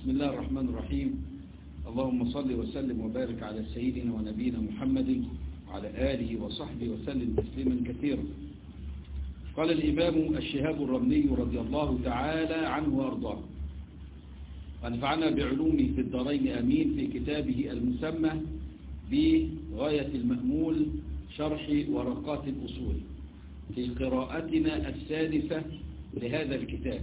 بسم الله الرحمن الرحيم اللهم صل وسلم وبارك على سيدنا ونبينا محمد وعلى آله وصحبه وسلم تسليما كثيرا قال الإمام الشهاب الرملي رضي الله تعالى عنه وأرضاه ونفعنا بعلومه في الدارين أمين في كتابه المسمى بغاية المأمول شرح ورقات الأصول في قراءتنا السادسة لهذا الكتاب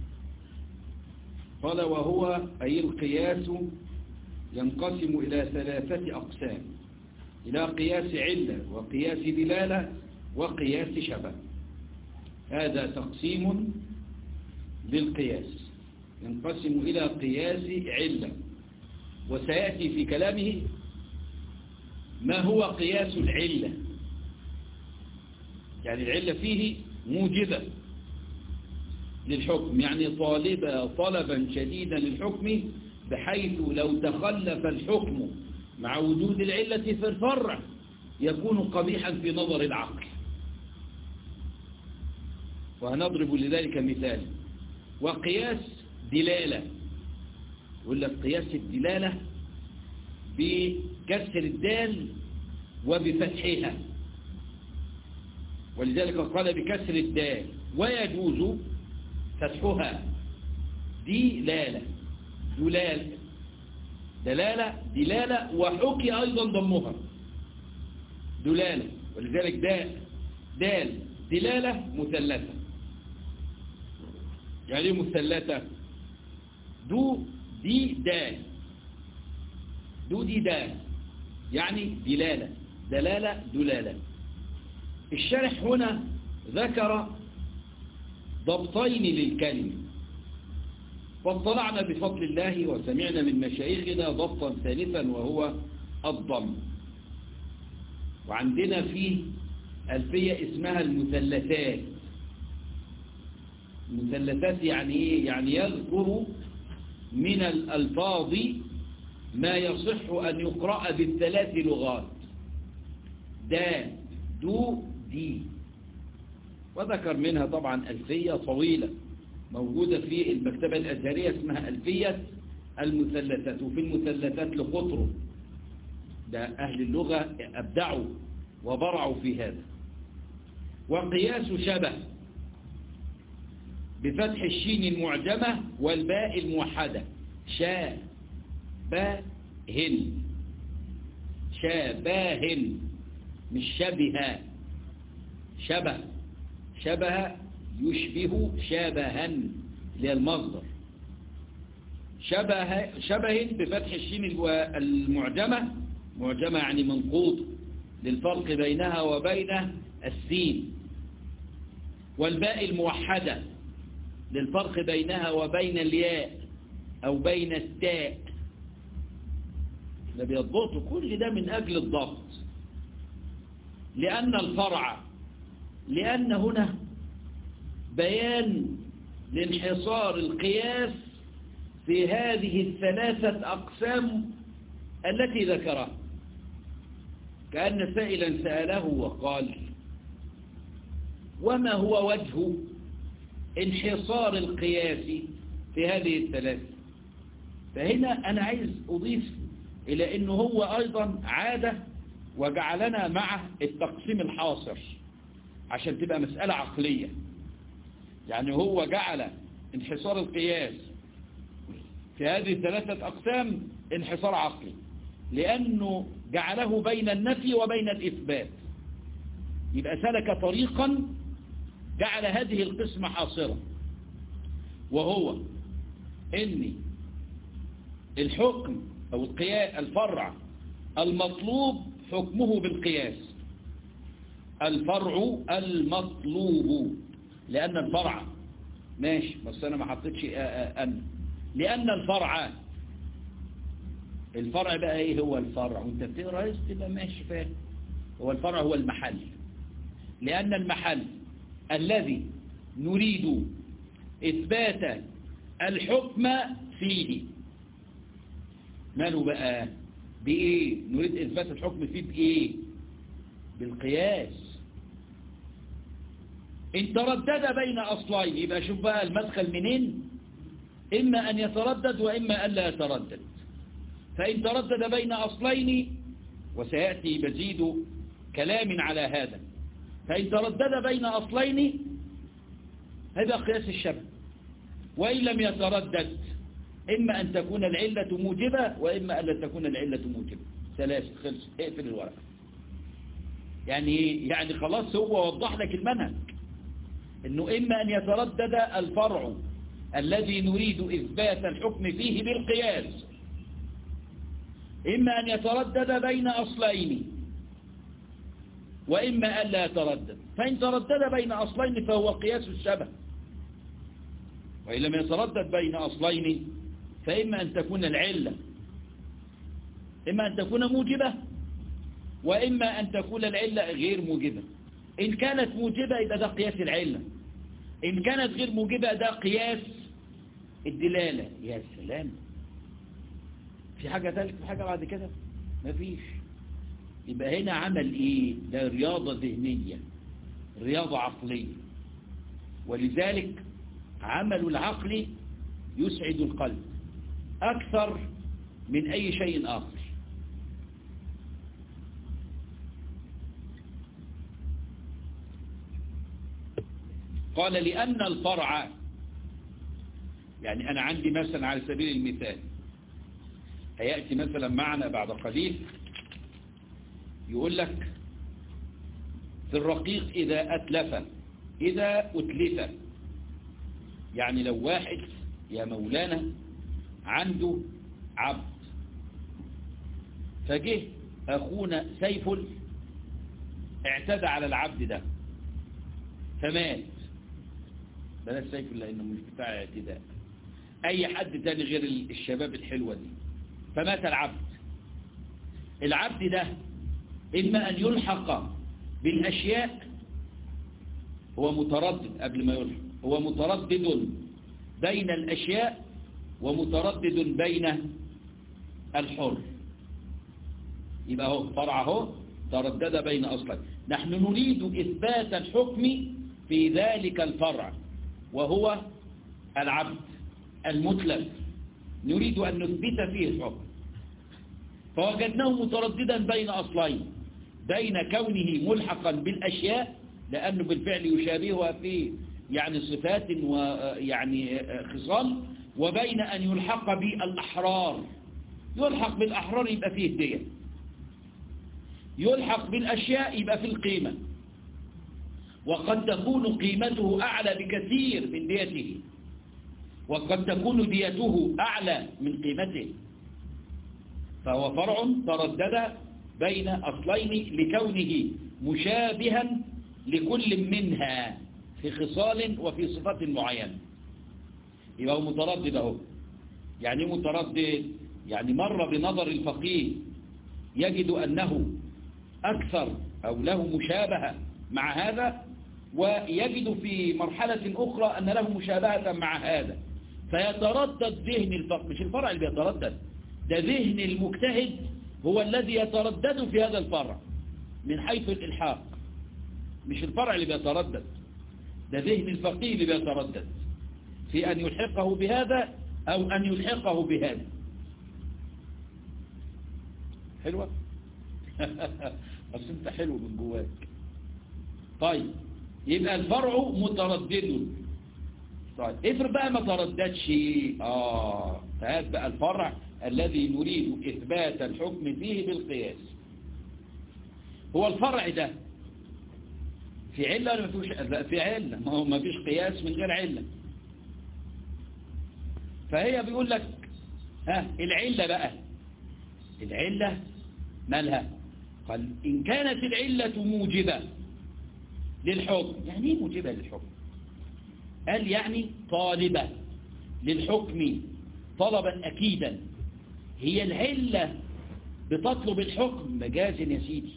قال وهو أي القياس ينقسم إلى ثلاثة أقسام إلى قياس علة وقياس دلالة وقياس شبه هذا تقسيم للقياس ينقسم إلى قياس علة وسيأتي في كلامه ما هو قياس العلة يعني العلة فيه موجبة للحكم يعني طالبة طلبا شديدا للحكم بحيث لو تخلف الحكم مع وجود العلة في الفرع يكون قبيحا في نظر العقل وهنضرب لذلك مثال وقياس دلالة يقول لك قياس الدلالة بكسر الدال وبفتحها ولذلك قال بكسر الدال ويجوز فتحها دلالة دلالة دلالة دلالة وحكي أيضا ضمها دلالة ولذلك دال دال دلالة مثلثة يعني مثلثة دو دي دال دو دي دال يعني دلالة دلالة دلالة الشارح هنا ذكر ضبطين للكلمة واطلعنا بفضل الله وسمعنا من مشايخنا ضبطا ثالثا وهو الضم وعندنا فيه ألفية اسمها المثلثات المثلثات يعني ايه يعني يذكر من الألفاظ ما يصح أن يقرأ بالثلاث لغات دا دو دي وذكر منها طبعا ألفية طويلة موجودة في المكتبة الأزهرية اسمها ألفية المثلثات وفي المثلثات لقطر ده أهل اللغة أبدعوا وبرعوا في هذا وقياس شبه بفتح الشين المعجمة والباء الموحدة شا با هن شا با هن مش شبه شبه شبه يشبه شبها للمصدر شبه شبه بفتح الشين المعجمة معجمة يعني منقوط للفرق بينها وبين السين والباء الموحدة للفرق بينها وبين الياء أو بين التاء ده بيضبطوا كل ده من أجل الضبط لأن الفرع لأن هنا بيان لانحصار القياس في هذه الثلاثة أقسام التي ذكرها كأن سائلا سأله وقال وما هو وجه انحصار القياس في هذه الثلاثة فهنا أنا عايز أضيف إلى أنه هو أيضا عادة وجعلنا مع التقسيم الحاصر عشان تبقى مسألة عقلية يعني هو جعل انحصار القياس في هذه الثلاثة أقسام انحصار عقلي لأنه جعله بين النفي وبين الإثبات يبقى سلك طريقا جعل هذه القسمة حاصرة وهو ان الحكم أو القياس الفرع المطلوب حكمه بالقياس الفرع المطلوب لأن الفرع ماشي بس أنا ما حطيتش أن لأن الفرع الفرع بقى ايه هو الفرع وانت بتقرا تبقى ماشي فاهم هو الفرع هو المحل لأن المحل الذي نريد إثبات الحكم فيه ماله بقى بإيه نريد إثبات الحكم فيه بإيه بالقياس إن تردد بين أصلين يبقى شوف بقى المدخل منين إما أن يتردد وإما أن لا يتردد فإن تردد بين أصلين وسيأتي مزيد كلام على هذا فإن تردد بين أصلين هذا قياس الشبه وإن لم يتردد إما أن تكون العلة موجبة وإما أن لا تكون العلة موجبة ثلاثة خلص اقفل الورق يعني يعني خلاص هو وضح لك المنهج انه اما ان يتردد الفرع الذي نريد اثبات الحكم فيه بالقياس اما ان يتردد بين اصلين واما ان لا يتردد فان تردد بين اصلين فهو قياس الشبه وان لم يتردد بين اصلين فاما ان تكون العله اما ان تكون موجبه وإما أن تكون العلة غير موجبة إن كانت موجبة يبقى ده قياس العلة إن كانت غير موجبة ده قياس الدلالة يا سلام في حاجة ثالث في حاجة بعد كده مفيش يبقى هنا عمل إيه ده رياضة ذهنية رياضة عقلية ولذلك عمل العقل يسعد القلب أكثر من أي شيء آخر قال لأن الفرع يعني أنا عندي مثلا على سبيل المثال هيأتي مثلا معنا بعد قليل يقول لك في الرقيق إذا أتلف إذا أتلف يعني لو واحد يا مولانا عنده عبد فجه أخونا سيف اعتدى على العبد ده فمات بلاش سيف لانه مش بتاع اعتداء اي حد تاني غير الشباب الحلوة دي فمات العبد العبد ده اما ان يلحق بالاشياء هو متردد قبل ما يلحق هو متردد بين الاشياء ومتردد بين الحر يبقى هو فرع هو تردد بين اصلين نحن نريد اثبات الحكم في ذلك الفرع وهو العبد المتلف نريد أن نثبت فيه الحكم فوجدناه مترددا بين أصلين بين كونه ملحقا بالأشياء لأنه بالفعل يشابهها في يعني صفات ويعني خصال وبين أن يلحق بالأحرار يلحق بالأحرار يبقى فيه الدية يلحق بالأشياء يبقى في القيمة وقد تكون قيمته أعلى بكثير من ديته وقد تكون ديته أعلى من قيمته فهو فرع تردد بين أصلين لكونه مشابها لكل منها في خصال وفي صفات معينة يبقى هو متردد اهو يعني متردد يعني مر بنظر الفقيه يجد أنه أكثر أو له مشابهة مع هذا ويجد في مرحلة أخرى أن له مشابهة مع هذا فيتردد ذهن الفرع مش الفرع اللي بيتردد ده ذهن المجتهد هو الذي يتردد في هذا الفرع من حيث الإلحاق مش الفرع اللي بيتردد ده ذهن الفقيه اللي بيتردد في أن يلحقه بهذا أو أن يلحقه بهذا حلوة بس انت حلو من جواك طيب يبقى الفرع متردد طيب افرض بقى ما ترددش اه فهذا بقى الفرع الذي نريد إثبات الحكم فيه بالقياس هو الفرع ده في علة ولا ما فيش في علة ما هو ما فيش قياس من غير علة فهي بيقول لك ها العلة بقى العلة مالها قال إن كانت العلة موجبة للحكم يعني ايه موجبة للحكم قال يعني طالبة للحكم طلبا أكيدا هي العلة بتطلب الحكم مجاز يا سيدي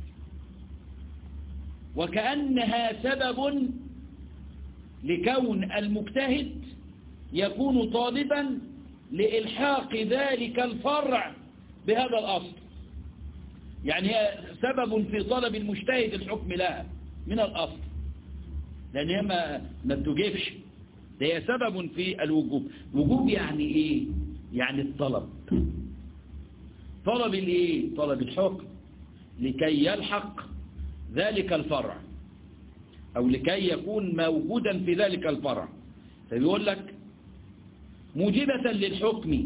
وكأنها سبب لكون المجتهد يكون طالبا لإلحاق ذلك الفرع بهذا الأصل يعني هي سبب في طلب المجتهد الحكم لها من الأصل لأن هي ما, ما بتجيبش ده هي سبب في الوجوب وجوب يعني ايه يعني الطلب طلب الايه طلب الحكم لكي يلحق ذلك الفرع او لكي يكون موجودا في ذلك الفرع فبيقول لك موجبة للحكم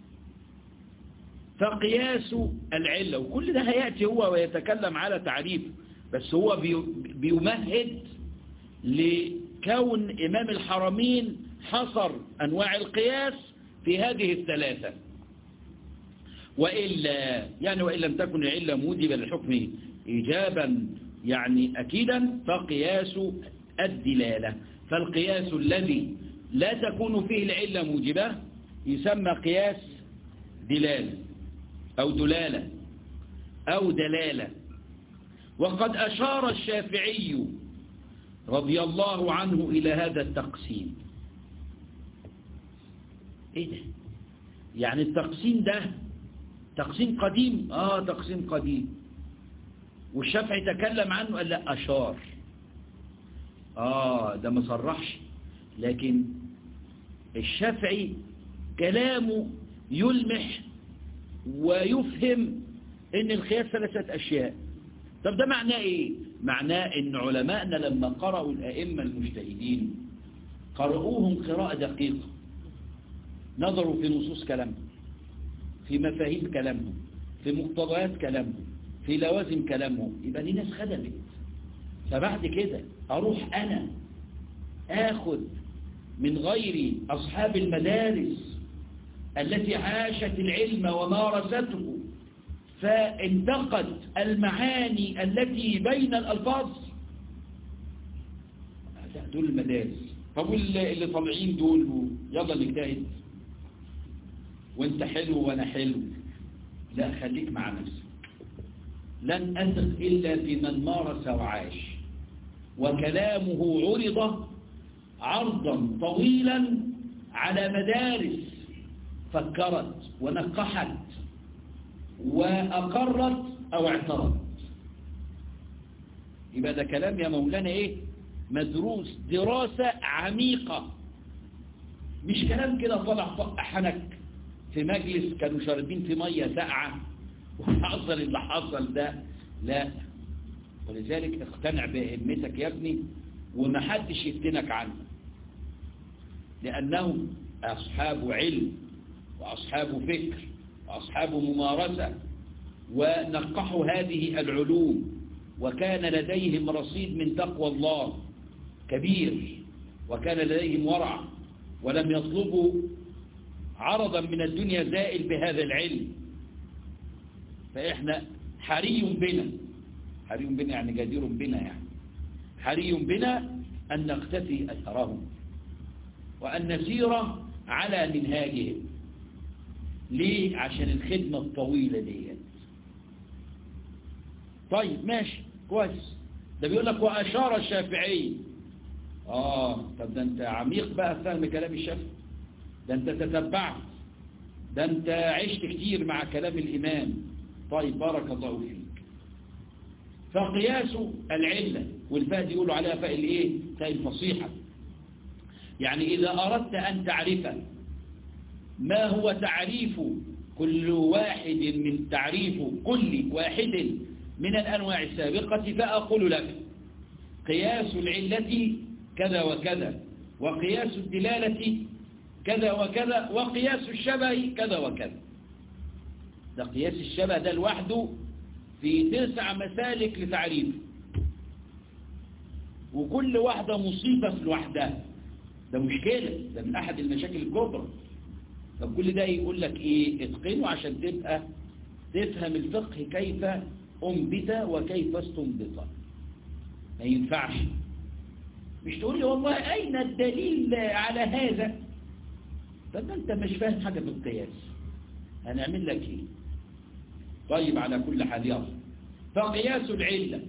فقياس العلة وكل ده هيأتي هو ويتكلم على تعريف بس هو بيمهد لكون إمام الحرمين حصر أنواع القياس في هذه الثلاثة وإلا يعني وإن لم تكن العلة موجبة للحكم إيجابا يعني أكيدا فقياس الدلالة فالقياس الذي لا تكون فيه العلة موجبة يسمى قياس دلالة أو دلالة أو دلالة وقد أشار الشافعي رضي الله عنه إلى هذا التقسيم إيه ده يعني التقسيم ده تقسيم قديم آه تقسيم قديم والشافعي تكلم عنه قال لا أشار آه ده ما صرحش لكن الشافعي كلامه يلمح ويفهم ان القياس ثلاثة اشياء طب ده معناه ايه معناه ان علماءنا لما قرأوا الائمة المجتهدين قرأوهم قراءة دقيقة نظروا في نصوص كلامهم في مفاهيم كلامهم في مقتضيات كلامهم في لوازم كلامهم يبقى دي ناس خدمت فبعد كده اروح انا اخذ من غير اصحاب المدارس التي عاشت العلم ومارسته فانتقد المعاني التي بين الألفاظ دول المدارس طب اللي طالعين دول يلا نجتهد وانت حلو وانا حلو لا خليك مع نفسك لن أثق إلا في من مارس وعاش وكلامه عرض عرضا طويلا على مدارس فكرت ونقحت وأقرت أو اعترضت يبقى ده كلام يا مولانا إيه مدروس دراسة عميقة مش كلام كده طلع طق حنك في مجلس كانوا شاربين في مية ساقعة وحصل اللي حصل ده لا ولذلك اقتنع بهمتك يا ابني ومحدش يفتنك عنه لأنهم أصحاب علم وأصحاب فكر وأصحاب ممارسة ونقحوا هذه العلوم وكان لديهم رصيد من تقوى الله كبير وكان لديهم ورع ولم يطلبوا عرضا من الدنيا زائل بهذا العلم فإحنا حري بنا حري بنا يعني جدير بنا يعني حري بنا أن نقتفي أثرهم وأن نسير على منهاجهم ليه عشان الخدمة الطويلة ديت طيب ماشي كويس ده بيقول لك وأشار الشافعي آه طب ده أنت عميق بقى فهم كلام الشافعي ده أنت تتبعت ده أنت عشت كتير مع كلام الإمام طيب بارك الله فيك فقياس العلة والفاء يقولوا عليها فاء الايه فاء الفصيحة يعني إذا أردت أن تعرف ما هو تعريف كل واحد من تعريف كل واحد من الأنواع السابقة فأقول لك قياس العلة كذا وكذا وقياس الدلالة كذا وكذا وقياس الشبه كذا وكذا ده قياس الشبه ده لوحده في تسع مسالك لتعريفه وكل واحدة مصيبة في لوحدها ده مشكلة ده من أحد المشاكل الكبرى طب كل ده يقول لك إيه اتقنه عشان تبقى تفهم الفقه كيف أنبت وكيف استنبط ما ينفعش مش تقول لي والله أين الدليل على هذا طب أنت مش فاهم حاجة في القياس هنعمل لك إيه طيب على كل حال يلا فقياس العلة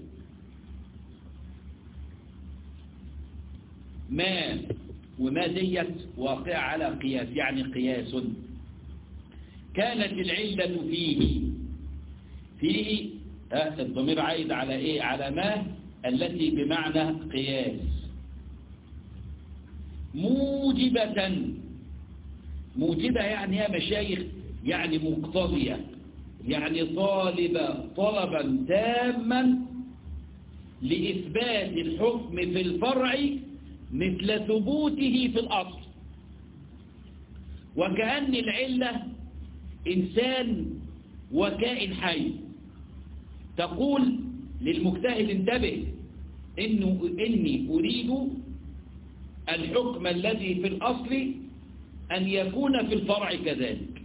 ما وما ديت واقع على قياس يعني قياس كانت العلة فيه فيه آه الضمير عايد على ايه على ما التي بمعنى قياس موجبة موجبة يعني يا مشايخ يعني مقتضية يعني طالبة طلبا تاما لإثبات الحكم في الفرع مثل ثبوته في الأصل وكأن العلة إنسان وكائن حي تقول للمجتهد انتبه إنه إني أريد الحكم الذي في الأصل أن يكون في الفرع كذلك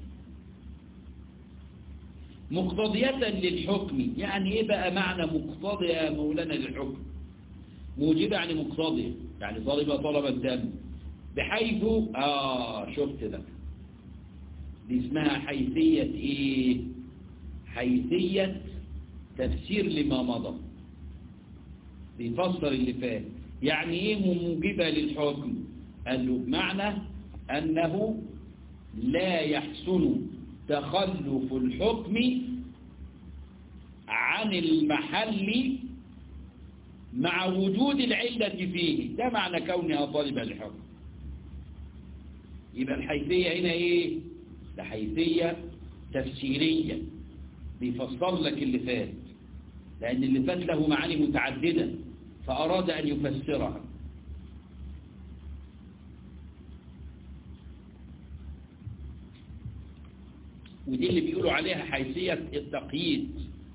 مقتضية للحكم يعني إيه بقى معنى مقتضية يا مولانا للحكم موجبة يعني مقتضية يعني طالبة طلبا تام بحيث آه شفت ده دي اسمها حيثية إيه حيثية تفسير لما مضى بيفسر اللي فات يعني ايه موجبة للحكم قال له بمعنى أنه لا يحسن تخلف الحكم عن المحل مع وجود العلة فيه ده معنى كونها طالبة للحكم يبقى الحيثية هنا ايه ده حيثية تفسيرية بيفسر لك اللي فات لأن اللي فات له معاني متعددة فأراد أن يفسرها ودي اللي بيقولوا عليها حيثية التقييد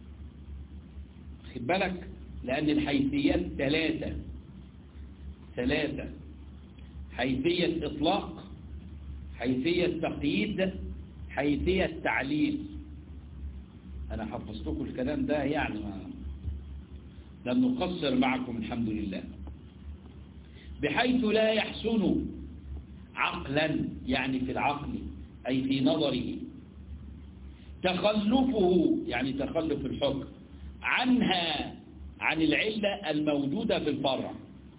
خد بالك لأن الحيثيات ثلاثة ثلاثة حيثية إطلاق حيثية تقييد حيثية تعليل أنا حفظتكم الكلام ده يعني ما لم نقصر معكم الحمد لله بحيث لا يحسن عقلا يعني في العقل أي في نظره تخلفه يعني تخلف الحكم عنها عن العلة الموجودة في الفرع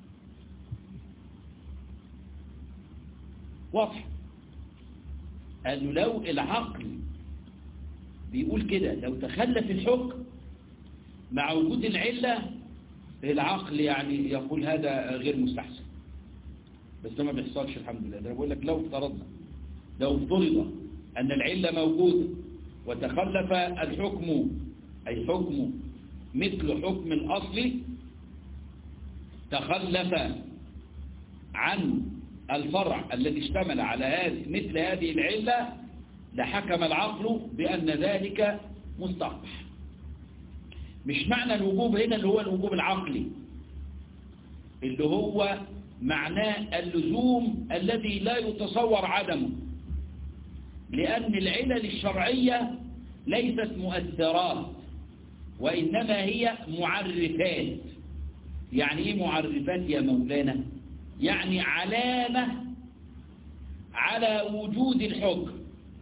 واضح قالوا لو العقل بيقول كده لو تخلف الحكم مع وجود العلة العقل يعني يقول هذا غير مستحسن بس ده ما بيحصلش الحمد لله ده بقول لك لو افترضنا لو افترض أن العلة موجودة وتخلف الحكم أي حكم مثل حكم الأصل تخلف عن الفرع الذي اشتمل على هذه مثل هذه العلة لحكم العقل بأن ذلك مستقبح مش معنى الوجوب هنا اللي هو الوجوب العقلي اللي هو معناه اللزوم الذي لا يتصور عدمه لأن العلل الشرعية ليست مؤثرات وإنما هي معرفات يعني إيه معرفات يا مولانا يعني علامة على وجود الحكم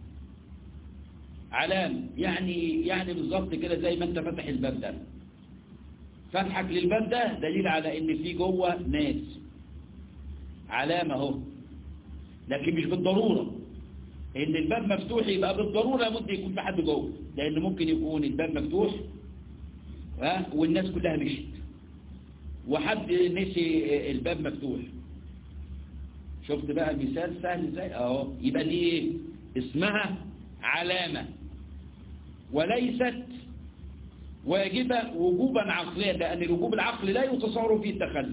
علامة يعني يعني بالظبط كده زي ما انت فتح الباب ده فتحك للباب ده دليل على ان في جوه ناس علامة اهو لكن مش بالضرورة ان الباب مفتوح يبقى بالضرورة لابد يكون في حد جوه لان ممكن يكون الباب مفتوح ها والناس كلها مشت وحد نسي الباب مفتوح شفت بقى المثال سهل ازاي اهو يبقى دي ايه اسمها علامة وليست واجبة وجوبا عقليا لأن الوجوب العقلي لا يتصور فيه التخلف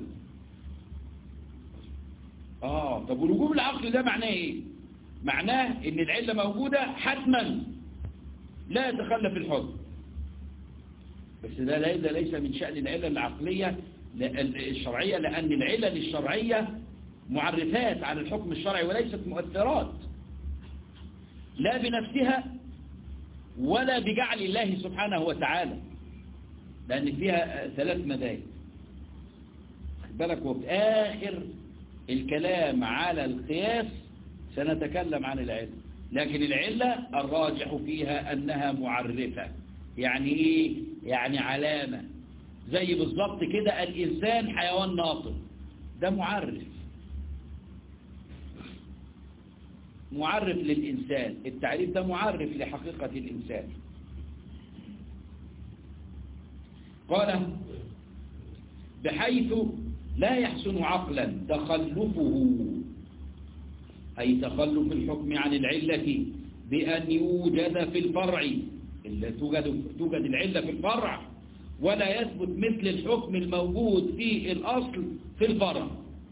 آه طب والوجوب العقلي ده معناه إيه معناه إن العلة موجودة حتما لا يتخلف الحكم بس ده ليس ليس من شأن العلة العقلية الشرعية لأن العلة الشرعية معرفات على الحكم الشرعي وليست مؤثرات لا بنفسها ولا بجعل الله سبحانه وتعالى لأن فيها ثلاث مذاهب بالك وفي آخر الكلام على القياس سنتكلم عن العلة لكن العلة الراجح فيها أنها معرفة يعني إيه؟ يعني علامة زي بالضبط كده الإنسان حيوان ناطق ده معرف معرف للإنسان التعريف ده معرف لحقيقة الإنسان قال بحيث لا يحسن عقلا تخلفه أي تخلف الحكم عن العلة بأن يوجد في الفرع إلا توجد, توجد العلة في الفرع ولا يثبت مثل الحكم الموجود في الأصل في الفرع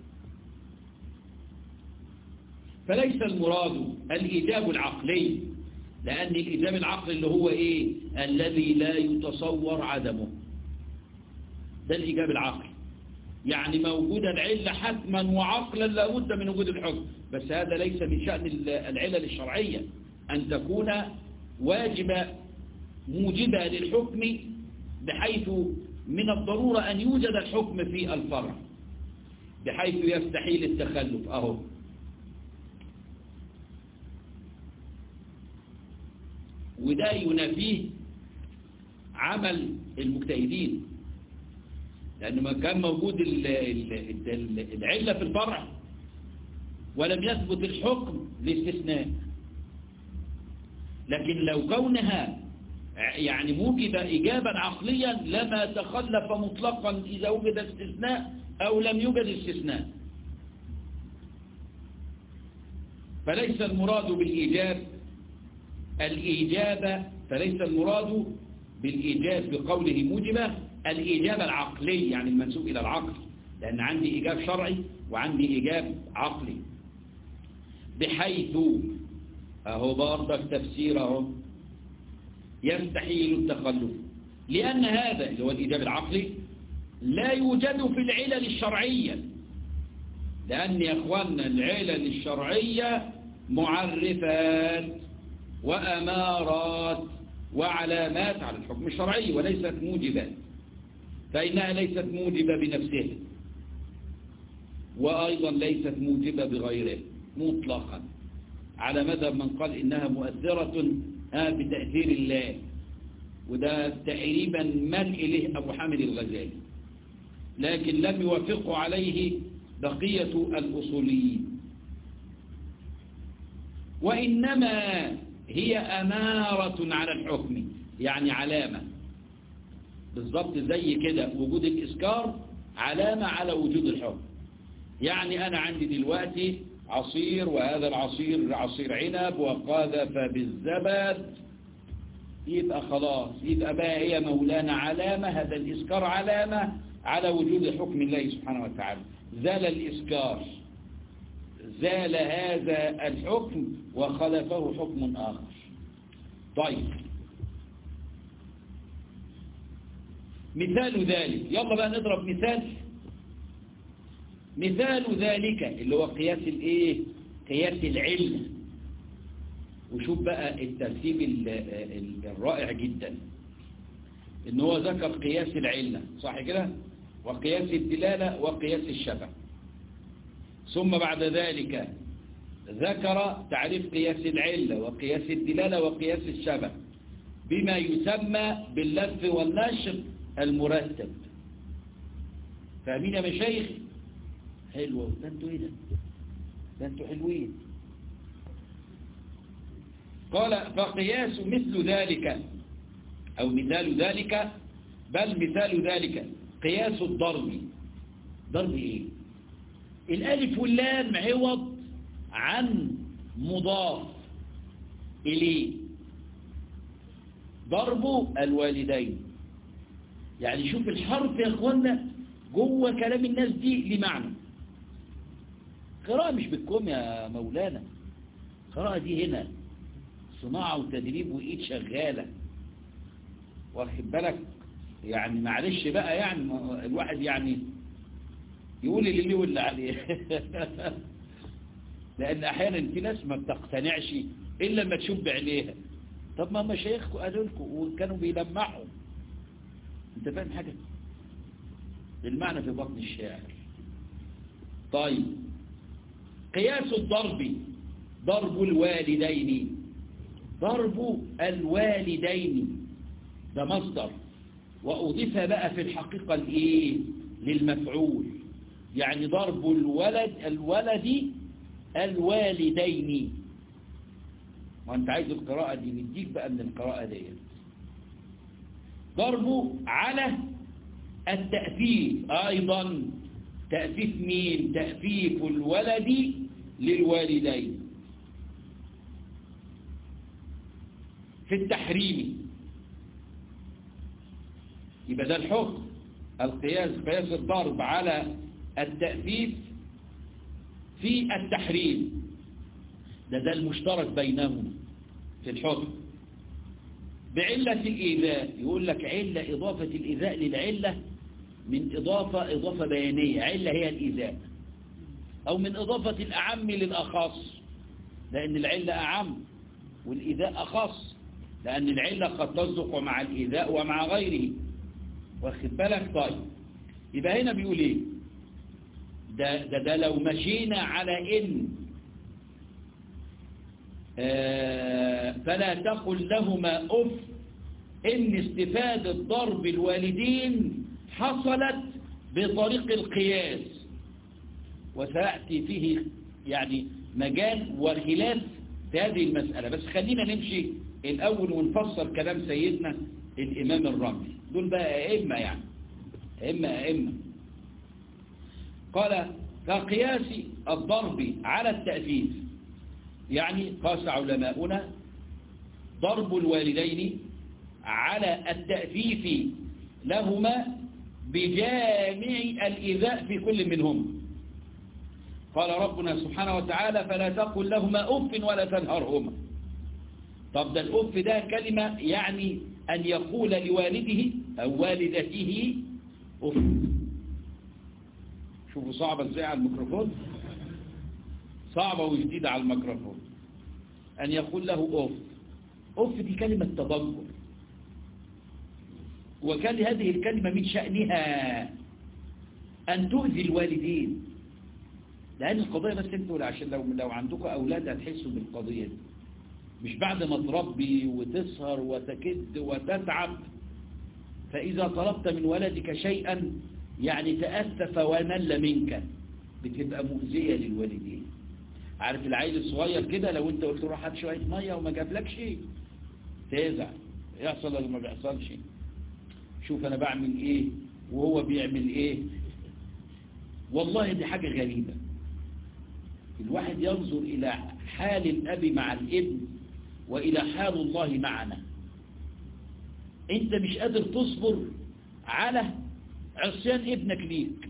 فليس المراد الإيجاب العقلي لأن الإيجاب العقلي اللي هو إيه الذي لا يتصور عدمه ده الإيجاب العقلي يعني موجود العلة حتما وعقلا لابد من وجود الحكم بس هذا ليس من شأن العلل الشرعية أن تكون واجبة موجبة للحكم بحيث من الضرورة أن يوجد الحكم في الفرع بحيث يستحيل التخلف أهو وده ينافيه عمل المجتهدين لأنه ما كان موجود العلة في الفرع ولم يثبت الحكم لاستثناء لكن لو كونها يعني موجب إجابا عقليا لما تخلف مطلقا إذا وجد استثناء أو لم يوجد استثناء فليس المراد بالإيجاب الإيجاب فليس المراد بالإيجاب بقوله موجبة الإيجاب العقلي يعني المنسوب إلى العقل لأن عندي إيجاب شرعي وعندي إيجاب عقلي بحيث أهو برضك تفسيره يستحيل التخلف لأن هذا اللي هو الإيجاب العقلي لا يوجد في العلل الشرعية لأن يا أخواننا العلل الشرعية معرفات وأمارات وعلامات على الحكم الشرعي وليست موجبات فإنها ليست موجبة بنفسها وأيضا ليست موجبة بغيرها مطلقا على مذهب من قال إنها مؤثرة بتأثير الله وده تقريبا من إليه أبو حامد الغزالي لكن لم يوافقوا عليه بقية الأصوليين وإنما هي أمارة على الحكم يعني علامة بالضبط زي كده وجود الإسكار علامة على وجود الحكم يعني أنا عندي دلوقتي عصير وهذا العصير عصير عنب وقاذف بالزبد يبقى خلاص يبقى بقى هي مولانا علامة هذا الإسكار علامة على وجود حكم الله سبحانه وتعالى زال الإسكار زال هذا الحكم وخلفه حكم آخر طيب مثال ذلك يلا بقى نضرب مثال مثال ذلك اللي هو قياس الايه قياس العلة وشوف بقى الترتيب الرائع جدا ان هو ذكر قياس العلة صح كده وقياس الدلالة وقياس الشبه ثم بعد ذلك ذكر تعريف قياس العلة وقياس الدلالة وقياس الشبه بما يسمى باللف والنشر المرتب فاهمين يا مشايخ حلوة ده انتوا ايه ده ده انتوا حلوين قال فقياس مثل ذلك او مثال ذلك بل مثال ذلك قياس الضرب ضرب ايه الالف واللام عوض عن مضاف اليه ضرب الوالدين يعني شوف الحرف يا اخوانا جوه كلام الناس دي لمعنى قراءة مش بالكم يا مولانا قراءة دي هنا صناعة وتدريب وإيد شغالة واخد بالك يعني معلش بقى يعني الواحد يعني يقول اللي ليه واللي عليه لأن أحيانا في ناس ما بتقتنعش إلا لما تشوف بعينيها طب ما مشايخكم قالوا لكم وكانوا بيلمعوا انت فاهم حاجة المعنى في بطن الشاعر طيب قياس الضرب ضرب الوالدين ضرب الوالدين ده مصدر وأضيف بقى في الحقيقة الإيه للمفعول يعني ضرب الولد الولد الوالدين وانت عايز القراءة دي نديك بقى من القراءة دي ضرب على التأثيف أيضا تأثيف مين تأثيف الولد للوالدين في التحريم يبقى ده الحكم القياس قياس الضرب على التأثيف في التحريم ده ده المشترك بينهم في الحكم بعلة الإيذاء يقول لك علة إضافة الإيذاء للعلة من إضافة إضافة بيانية علة هي الإيذاء أو من إضافة الأعم للأخص لأن العلة أعم والإيذاء أخص لأن العلة قد تصدق مع الإيذاء ومع غيره واخد بالك طيب يبقى هنا بيقول إيه ده, ده, ده لو مشينا على إن آه فلا تقل لهما أف إن استفادة ضرب الوالدين حصلت بطريق القياس وسيأتي فيه يعني مجال وخلاف في هذه المسألة بس خلينا نمشي الأول ونفسر كلام سيدنا الإمام الرملي دول بقى أئمة يعني أئمة أئمة قال كقياس الضرب على التأثيث يعني قاس علماؤنا ضرب الوالدين على التأثيث لهما بجامع الإذاء في كل منهم قال ربنا سبحانه وتعالى فلا تقل لهما أف ولا تنهرهما طب ده الأف ده كلمة يعني أن يقول لوالده أو والدته أف شوفوا صعبة ازاي على الميكروفون صعبة وجديدة على الميكروفون أن يقول له أف أف دي كلمة تضجر وكان هذه الكلمة من شأنها أن تؤذي الوالدين لأن القضية بس انتوا عشان لو لو عندكم أولاد هتحسوا بالقضية دي مش بعد ما تربي وتسهر وتكد وتتعب فإذا طلبت من ولدك شيئا يعني تأسف ونل منك بتبقى مؤذية للوالدين عارف العيل الصغير كده لو انت قلت له روح هات شوية مية وما جابلكش شيء تزعل يحصل ولا ما بيحصلش شوف انا بعمل ايه وهو بيعمل ايه والله دي حاجة غريبة الواحد ينظر إلى حال الأب مع الابن وإلى حال الله معنا أنت مش قادر تصبر على عصيان ابنك ليك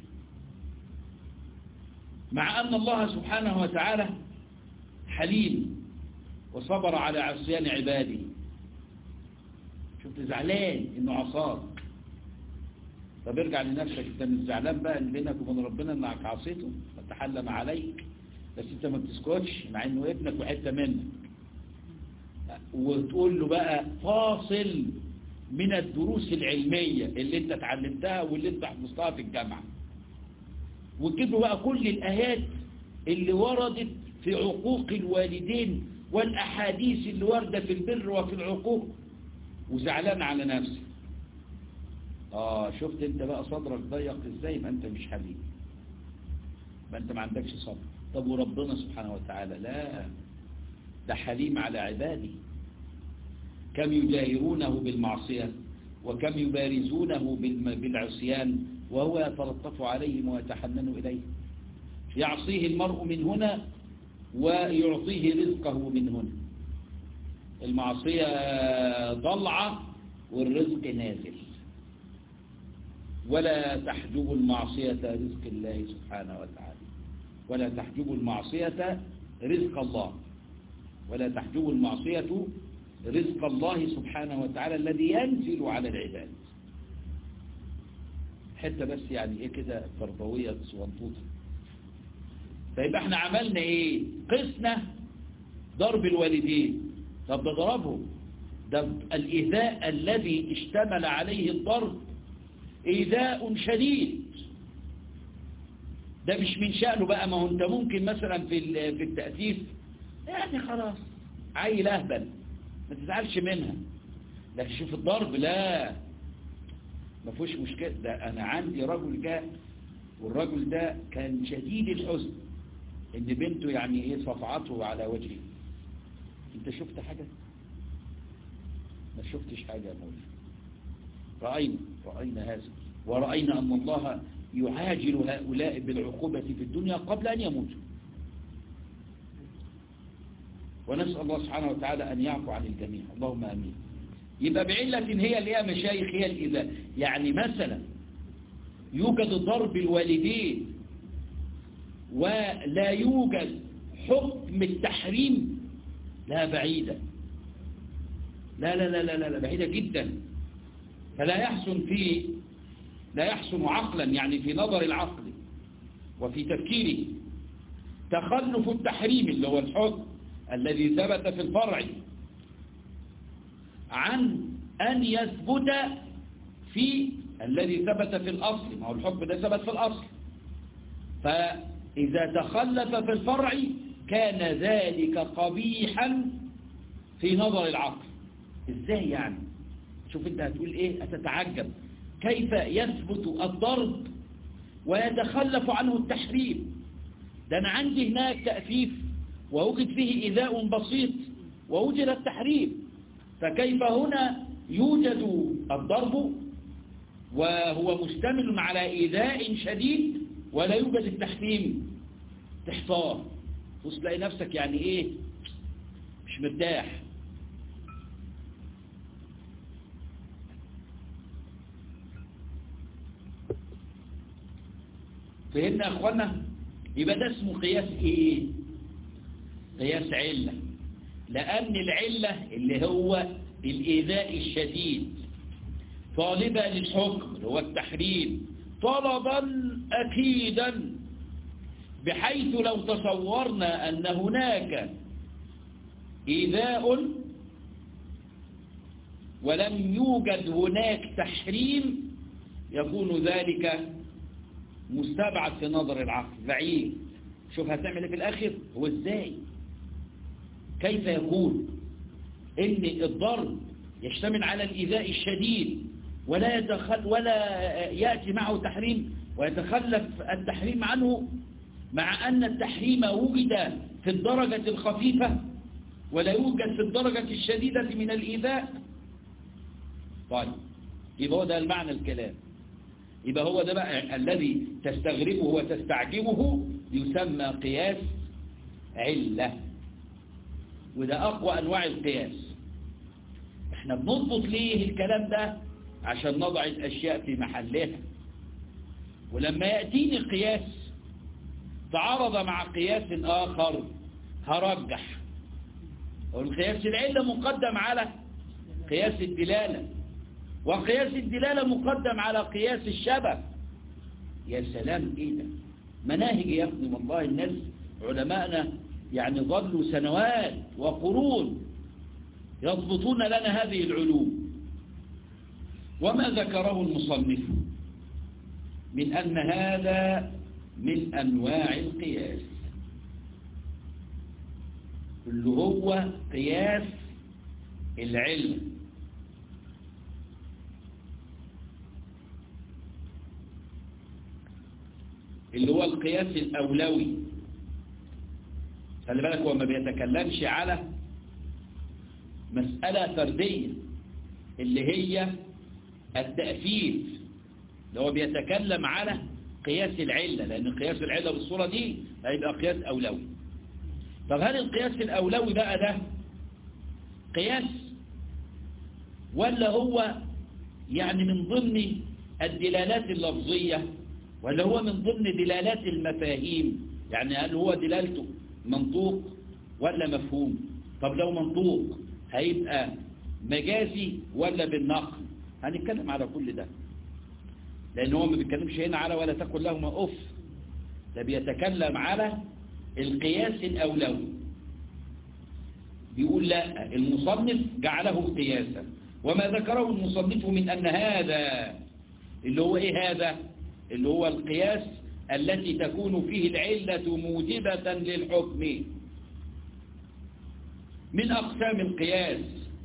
مع أن الله سبحانه وتعالى حليم وصبر على عصيان عباده شفت زعلان انه عصاك طب ارجع لنفسك انت مش زعلان بقى ان بينك وبين ربنا انك عصيته وتحلم عليك بس انت ما بتسكتش مع انه ابنك وحته منك وتقول له بقى فاصل من الدروس العلمية اللي انت اتعلمتها واللي انت حفظتها في الجامعة وتجيب له بقى كل الآيات اللي وردت في عقوق الوالدين والأحاديث اللي واردة في البر وفي العقوق وزعلان على نفسه اه شفت انت بقى صدرك ضيق ازاي ما انت مش حبيب ما انت ما عندكش صبر طب وربنا سبحانه وتعالى لا ده حليم على عباده كم يجاهرونه بالمعصية وكم يبارزونه بالعصيان وهو يتلطف عليهم ويتحنن إليه يعصيه المرء من هنا ويعطيه رزقه من هنا المعصية ضلعة والرزق نازل ولا تحجب المعصية رزق الله سبحانه وتعالى ولا تحجب المعصية رزق الله ولا تحجب المعصية رزق الله سبحانه وتعالى الذي ينزل على العباد حتى بس يعني ايه كده تربوية صغنطوطة فيبقى احنا عملنا ايه قسنا ضرب الوالدين طب ده ضربهم ده الإيذاء الذي اشتمل عليه الضرب إيذاء شديد ده مش من شأنه بقى ما هو انت ممكن مثلا في في التأسيس يعني خلاص عيل أهبل ما تزعلش منها لكن شوف الضرب لا ما فيهوش مشكلة ده أنا عندي رجل جاء والرجل ده كان شديد الحزن إن بنته يعني إيه صفعته على وجهه أنت شفت حاجة ما شفتش حاجة يا مولانا رأينا رأينا هذا ورأينا أن الله يعاجل هؤلاء بالعقوبة في الدنيا قبل أن يموتوا ونسأل الله سبحانه وتعالى أن يعفو عن الجميع اللهم أمين يبقى بعلة هي اللي هي مشايخ هي الإذاء يعني مثلا يوجد ضرب الوالدين ولا يوجد حكم التحريم لا بعيدة لا لا لا لا لا بعيدة جدا فلا يحسن في لا يحسن عقلا يعني في نظر العقل وفي تفكيره تخلف التحريم اللي هو الحكم الذي ثبت في الفرع عن أن يثبت في الذي ثبت في الأصل ما هو الحكم ده ثبت في الأصل فإذا تخلف في الفرع كان ذلك قبيحا في نظر العقل ازاي يعني شوف انت هتقول ايه هتتعجب كيف يثبت الضرب ويتخلف عنه التحريم ده انا عندي هناك تأفيف ووجد فيه إيذاء بسيط ووجد التحريم فكيف هنا يوجد الضرب وهو مشتمل على إيذاء شديد ولا يوجد التحريم تحتار تلاقي نفسك يعني ايه مش مرتاح فهمنا يا اخوانا يبقى ده اسمه قياس ايه قياس علة لأن العلة اللي هو الإيذاء الشديد طالبة للحكم اللي هو التحريم طلبا أكيدا بحيث لو تصورنا أن هناك إيذاء ولم يوجد هناك تحريم يكون ذلك مستبعد في نظر العقل بعيد شوف هتعمل ايه في الآخر هو ازاي كيف يكون ان الضرب يشتمل على الإيذاء الشديد ولا يتخل ولا يأتي معه تحريم ويتخلف التحريم عنه مع أن التحريم وجد في الدرجة الخفيفة ولا يوجد في الدرجة الشديدة من الإيذاء طيب يبقى هو ده المعنى الكلام يبقى هو ده بقى الذي تستغربه وتستعجبه يسمى قياس علة وده أقوى أنواع القياس احنا بنضبط ليه الكلام ده عشان نضع الأشياء في محلها ولما يأتيني قياس تعارض مع قياس آخر هرجح والقياس العلة مقدم على قياس الدلالة وقياس الدلالة مقدم على قياس الشبه يا سلام ايه ده مناهج يا ابني والله الناس علماءنا يعني ظلوا سنوات وقرون يضبطون لنا هذه العلوم وما ذكره المصنف من أن هذا من أنواع القياس اللي هو قياس العلم اللي هو القياس الأولوي خلي بالك هو ما بيتكلمش على مسألة فردية اللي هي التأفيف اللي هو بيتكلم على قياس العلة لأن قياس العلة بالصورة دي هيبقى قياس أولوي طب هل القياس الأولوي بقى ده قياس ولا هو يعني من ضمن الدلالات اللفظية ولا هو من ضمن دلالات المفاهيم يعني هل هو دلالته منطوق ولا مفهوم طب لو منطوق هيبقى مجازي ولا بالنقل هنتكلم على كل ده لأن هو ما بيتكلمش هنا على ولا تقل لهما أف ده بيتكلم على القياس الأولوي بيقول لا المصنف جعله قياسا وما ذكره المصنف من أن هذا اللي هو إيه هذا اللي هو القياس التي تكون فيه العلة موجبة للحكم من أقسام القياس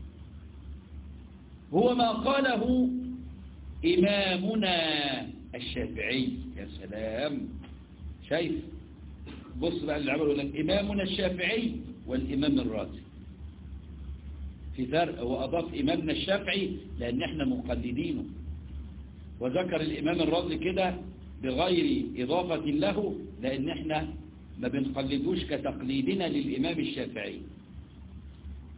هو ما قاله إمامنا الشافعي يا سلام شايف بص بقى اللي عمله لك إمامنا الشافعي والإمام الرازي في فرق وأضاف إمامنا الشافعي لأن احنا مقلدينه وذكر الإمام الرازي كده بغير إضافة له لأن احنا ما بنقلدوش كتقليدنا للإمام الشافعي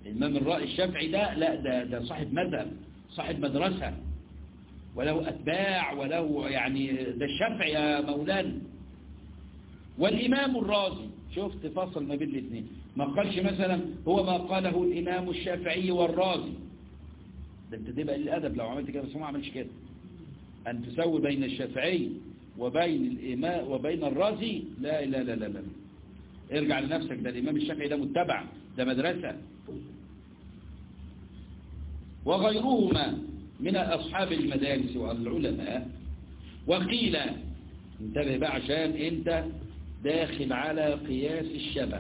الإمام الرأي الشافعي ده لا ده, ده صاحب مذهب صاحب مدرسة وله أتباع وله يعني ده الشافعي يا مولانا والإمام الرازي شفت فصل ما بين الاثنين ما قالش مثلا هو ما قاله الإمام الشافعي والرازي ده انت تبقى الأدب لو عملت كده بس ما عملش كده أن تسوي بين الشافعي وبين الإمام وبين الرازي لا لا لا لا لا ارجع لنفسك ده الإمام الشافعي ده متبع ده مدرسة وغيرهما من أصحاب المدارس والعلماء وقيل انتبه بقى عشان انت داخل على قياس الشبه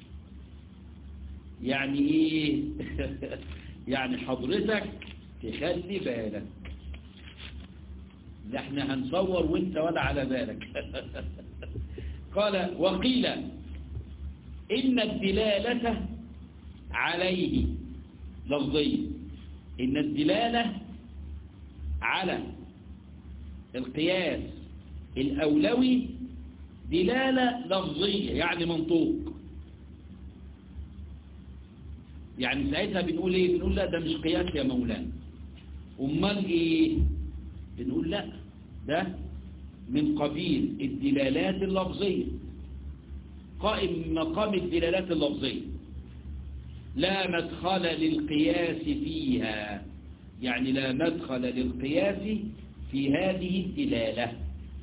يعني ايه يعني حضرتك تخلي بالك ده احنا هنصور وانت ولا على بالك قال وقيل إن الدلالة عليه لفظية إن الدلالة على القياس الأولوي دلالة لفظية يعني منطوق يعني ساعتها بنقول ايه بنقول لا ده مش قياس يا مولانا امال ايه بنقول لا ده من قبيل الدلالات اللفظية قائم مقام الدلالات اللفظية لا مدخل للقياس فيها يعني لا مدخل للقياس في هذه الدلالة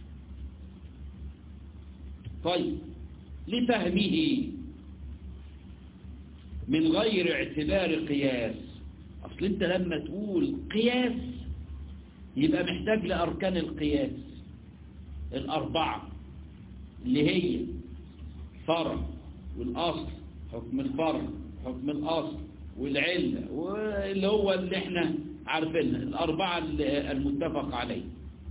طيب لفهمه من غير اعتبار قياس أصل أنت لما تقول قياس يبقى محتاج لأركان القياس الأربعة اللي هي فرع والأصل حكم الفرع حكم الأصل والعلة واللي هو اللي احنا عارفينها الأربعة المتفق عليه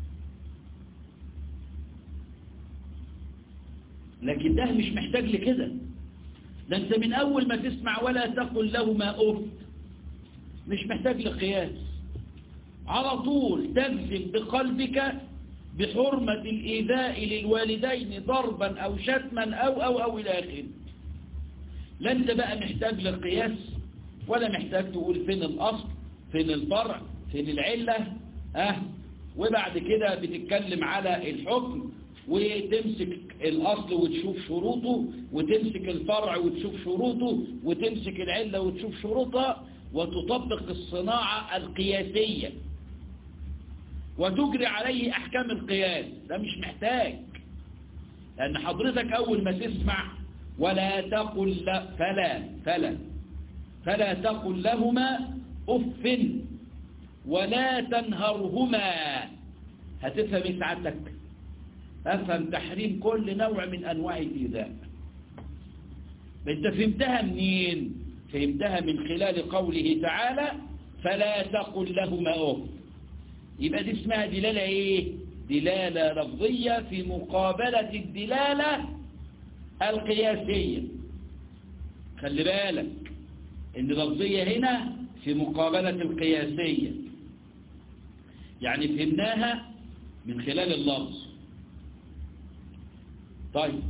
لكن ده مش محتاج لكده ده انت من أول ما تسمع ولا تقل لهما أف مش محتاج لقياس على طول تجزم بقلبك بحرمة الإيذاء للوالدين ضربا أو شتما أو أو أو إلى آخره لا أنت بقى محتاج للقياس ولا محتاج تقول فين الأصل فين الفرع فين العلة أه وبعد كده بتتكلم على الحكم وتمسك الأصل وتشوف شروطه وتمسك الفرع وتشوف شروطه وتمسك العلة وتشوف شروطها وتطبق الصناعة القياسية وتجري عليه أحكام القياس ده مش محتاج لأن حضرتك أول ما تسمع ولا تقل لا فلا فلا فلا تقل لهما أف ولا تنهرهما هتفهم سعادتك أفهم تحريم كل نوع من أنواع الإيذاء انت فهمتها منين فهمتها من خلال قوله تعالى فلا تقل لهما أف يبقى دي اسمها دلالة ايه دلالة لفظية في مقابلة الدلالة القياسية خلي بالك ان لفظية هنا في مقابلة القياسية يعني فهمناها من خلال اللفظ طيب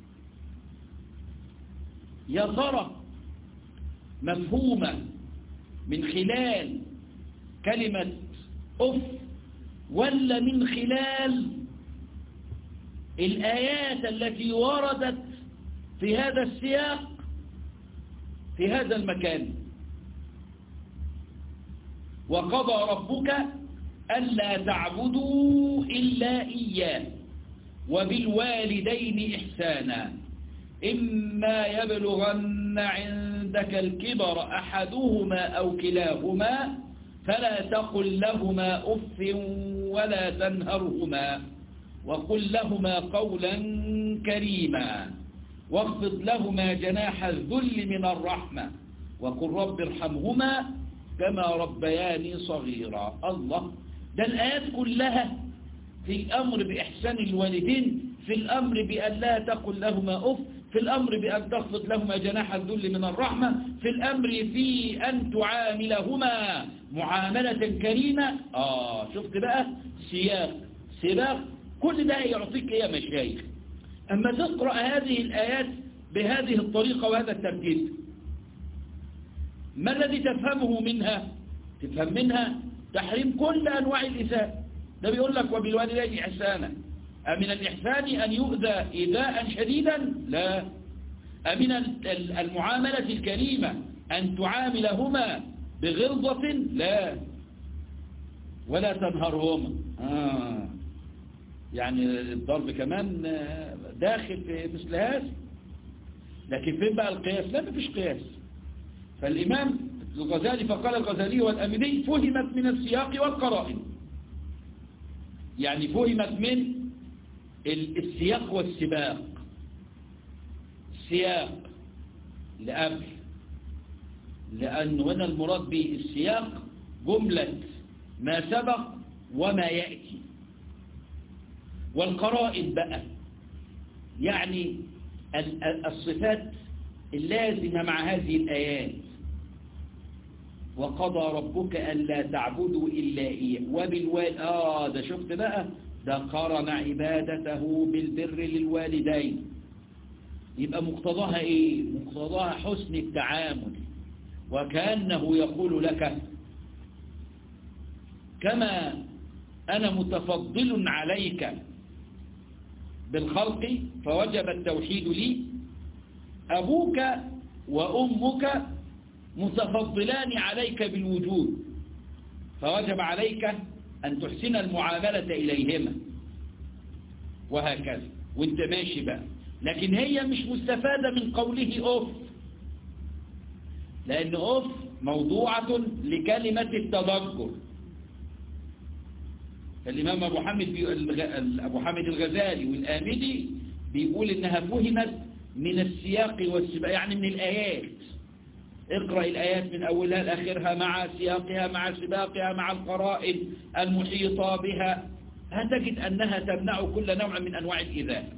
يا ترى مفهومة من خلال كلمة أف ولا من خلال الآيات التي وردت في هذا السياق في هذا المكان وقضى ربك ألا تعبدوا إلا إياه وبالوالدين إحسانا إما يبلغن عندك الكبر أحدهما أو كلاهما فلا تقل لهما أف ولا تنهرهما وقل لهما قولا كريما واخفض لهما جناح الذل من الرحمة وقل رب ارحمهما كما ربياني صغيرا الله ده الآيات كلها في الأمر بإحسان الوالدين في الأمر بأن لا تقل لهما أف في الأمر بأن تخفض لهما جناح الذل من الرحمة في الأمر في أن تعاملهما معاملة كريمة آه شفت بقى سياق سباق كل ده يعطيك يا مشايخ أما تقرأ هذه الآيات بهذه الطريقة وهذا الترتيب ما الذي تفهمه منها تفهم منها تحريم كل أنواع الإساءة ده بيقول لك وبالوالدين إحسانا أمن الإحسان أن يؤذى إذاء شديدا لا أمن المعاملة الكريمة أن تعاملهما بغلظة لا ولا تنهرهما آه. يعني الضرب كمان داخل في مثل هذا لكن فين بقى القياس لا مفيش قياس فالإمام الغزالي فقال الغزالي والأمدي فهمت من السياق والقرائن يعني فهمت من السياق والسباق السياق لأمر لأنه هنا المراد بالسياق جملة ما سبق وما يأتي والقرائن بقى يعني الصفات اللازمة مع هذه الآيات وقضى ربك ألا تعبدوا إلا إياه وبالوالد آه ده شفت بقى ده قارن عبادته بالبر للوالدين يبقى مقتضاها إيه مقتضاها حسن التعامل وكأنه يقول لك كما أنا متفضل عليك بالخلق فوجب التوحيد لي أبوك وأمك متفضلان عليك بالوجود فوجب عليك أن تحسن المعاملة إليهما وهكذا وانت ماشي بقى لكن هي مش مستفادة من قوله أوف لأن أوف موضوعة لكلمة التذكر فالإمام أبو حامد, أبو حامد الغزالي والآمدي بيقول إنها فهمت من السياق والسباق يعني من الآيات اقرأ الآيات من أولها لآخرها مع سياقها مع سباقها مع القرائن المحيطة بها هتجد أنها تمنع كل نوع من أنواع الإذاء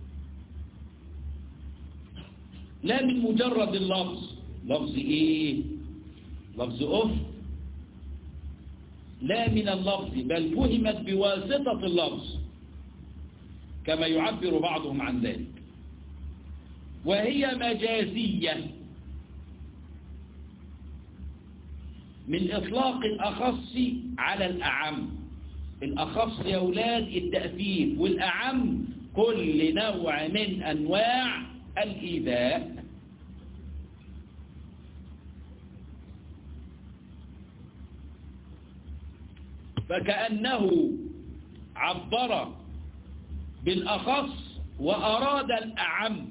لا من مجرد اللفظ لفظ إيه لفظ أف لا من اللفظ بل فهمت بواسطة اللفظ كما يعبر بعضهم عن ذلك وهي مجازية من إطلاق الأخص على الأعم الأخص يا أولاد التأثير والأعم كل نوع من أنواع الإيذاء فكأنه عبر بالأخص وأراد الأعم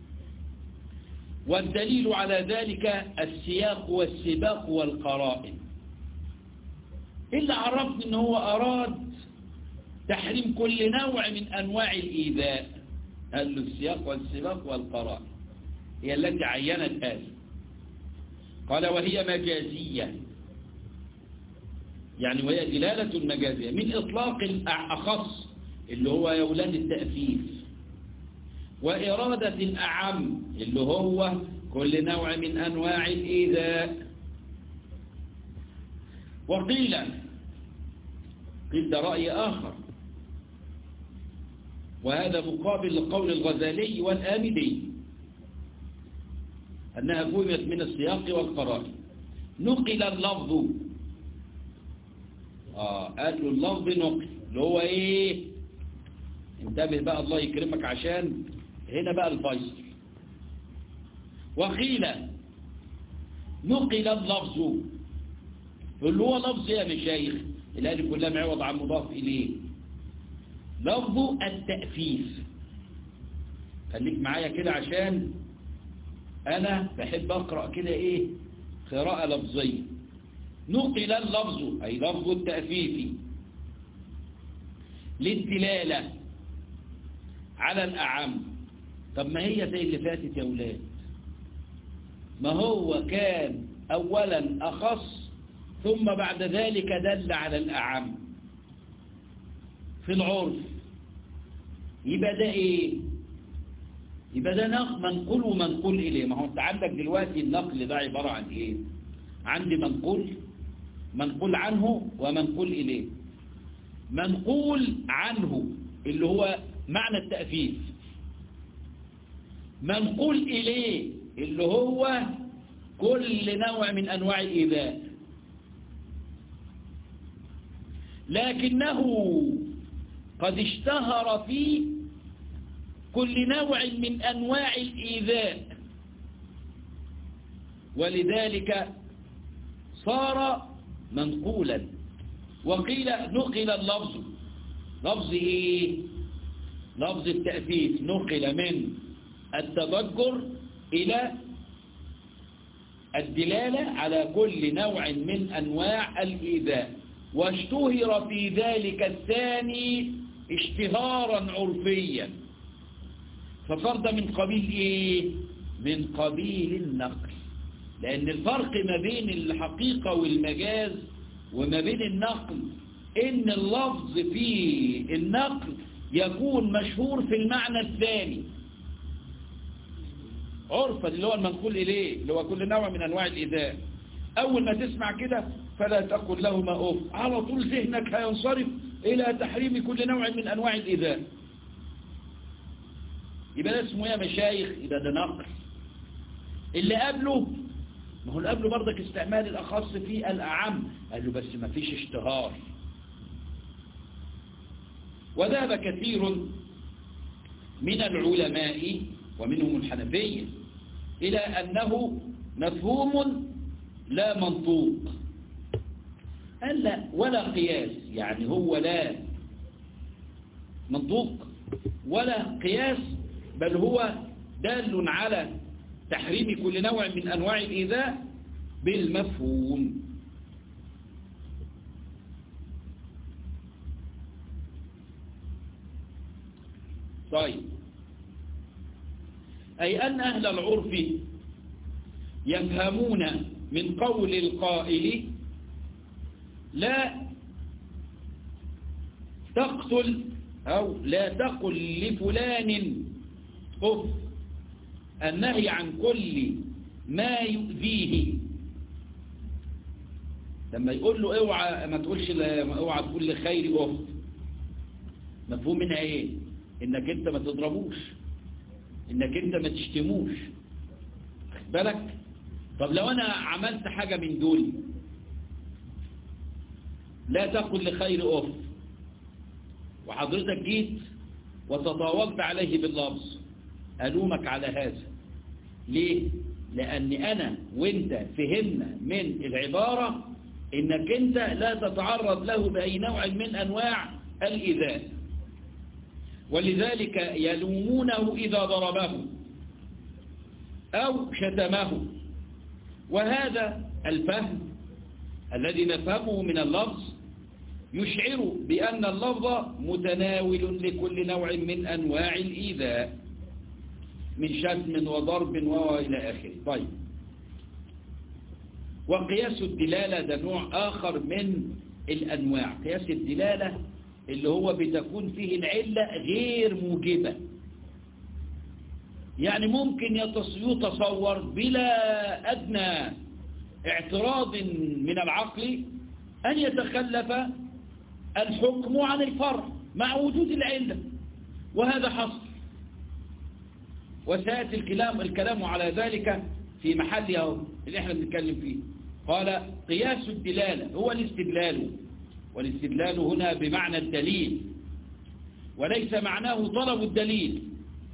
والدليل على ذلك السياق والسباق والقرائن إلا عرفت أنه هو أراد تحريم كل نوع من أنواع الإيذاء قال له السياق والسباق والقرائن هي التي عينت هذا قال وهي مجازية يعني وهي دلالة مجازية من إطلاق الأخص اللي هو يولاد التأثير وإرادة الأعم اللي هو كل نوع من أنواع الإيذاء وقيل قيل ده رأي آخر وهذا مقابل لقول الغزالي والآمدي أنها فهمت من السياق والقرائن نقل اللفظ آه قال له اللفظ نقل اللي هو إيه انتبه بقى الله يكرمك عشان هنا بقى الفيصل وقيل نقل اللفظ اللي هو لفظ يا مشايخ الالف كلها معوض عن مضاف اليه لفظ التأفيف خليك معايا كده عشان انا بحب اقرأ كده ايه قراءة لفظية نقل اللفظ اي لفظ التأفيف للدلالة على الأعم طب ما هي زي اللي فاتت يا ولاد ما هو كان أولا أخص ثم بعد ذلك دل على الأعم في العرف يبقى ده إيه يبقى ده نقل منقول ومنقول إليه ما هو أنت عندك دلوقتي النقل ده عبارة عن إيه عندي منقول منقول عنه ومنقول إليه منقول عنه اللي هو معنى التأفيف منقول إليه اللي هو كل نوع من أنواع الإيذاء لكنه قد اشتهر في كل نوع من أنواع الإيذاء ولذلك صار منقولا وقيل نقل اللفظ لفظ ايه لفظ التأثيث نقل من التذكر إلى الدلالة على كل نوع من أنواع الإيذاء واشتهر في ذلك الثاني اشتهارا عرفيا ففرد من قبيل ايه من قبيل النقل لأن الفرق ما بين الحقيقة والمجاز وما بين النقل إن اللفظ في النقل يكون مشهور في المعنى الثاني عرفا اللي هو المنقول إليه اللي هو كل نوع من أنواع الإذاء أول ما تسمع كده فلا تقل لهما أوف على طول ذهنك هينصرف إلى تحريم كل نوع من أنواع الإذاء يبقى ده اسمه يا مشايخ يبقى ده نقل اللي قبله ما هو اللي قبله برضك استعمال الأخص في الأعم قال له بس ما فيش اشتهار وذهب كثير من العلماء ومنهم الحنفية إلى أنه مفهوم لا منطوق قال لا ولا قياس يعني هو لا منطوق ولا قياس بل هو دال على تحريم كل نوع من أنواع الإيذاء بالمفهوم طيب أي أن أهل العرف يفهمون من قول القائل لا تقتل أو لا تقل لفلان أف النهي عن كل ما يؤذيه لما يقول له اوعى ما تقولش اوعى تقول لخير أف مفهوم منها ايه انك انت ما تضربوش انك انت ما تشتموش بالك طب لو انا عملت حاجة من دول لا تقل لخير أف وحضرتك جيت وتطاولت عليه باللفظ ألومك على هذا ليه؟ لأن أنا وانت فهمنا من العبارة إنك أنت لا تتعرض له بأي نوع من أنواع الإذاء ولذلك يلومونه إذا ضربه أو شتمه وهذا الفهم الذي نفهمه من اللفظ يشعر بأن اللفظ متناول لكل نوع من أنواع الإيذاء من شتم وضرب وإلى آخره طيب وقياس الدلالة ده نوع آخر من الأنواع قياس الدلالة اللي هو بتكون فيه العلة غير موجبة يعني ممكن يتصور بلا أدنى اعتراض من العقل أن يتخلف الحكم عن الفرع مع وجود العلة وهذا حصل وسيأتي الكلام, الكلام على ذلك في محله اللي احنا بنتكلم فيه قال قياس الدلالة هو الاستدلال والاستدلال هنا بمعنى الدليل وليس معناه طلب الدليل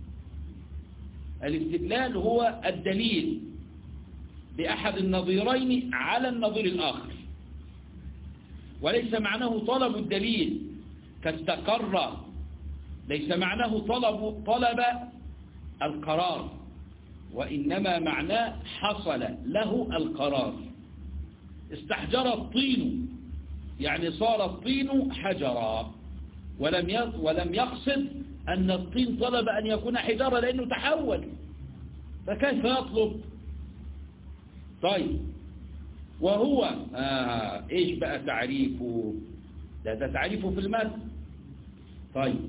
الاستدلال هو الدليل بأحد النظيرين على النظير الآخر وليس معناه طلب الدليل كاستقر ليس معناه طلب طلب القرار وإنما معناه حصل له القرار استحجر الطين يعني صار الطين حجرا ولم ولم يقصد أن الطين طلب أن يكون حجارا لأنه تحول فكيف يطلب طيب وهو آه إيش بقى تعريفه ده, ده تعريفه في المد طيب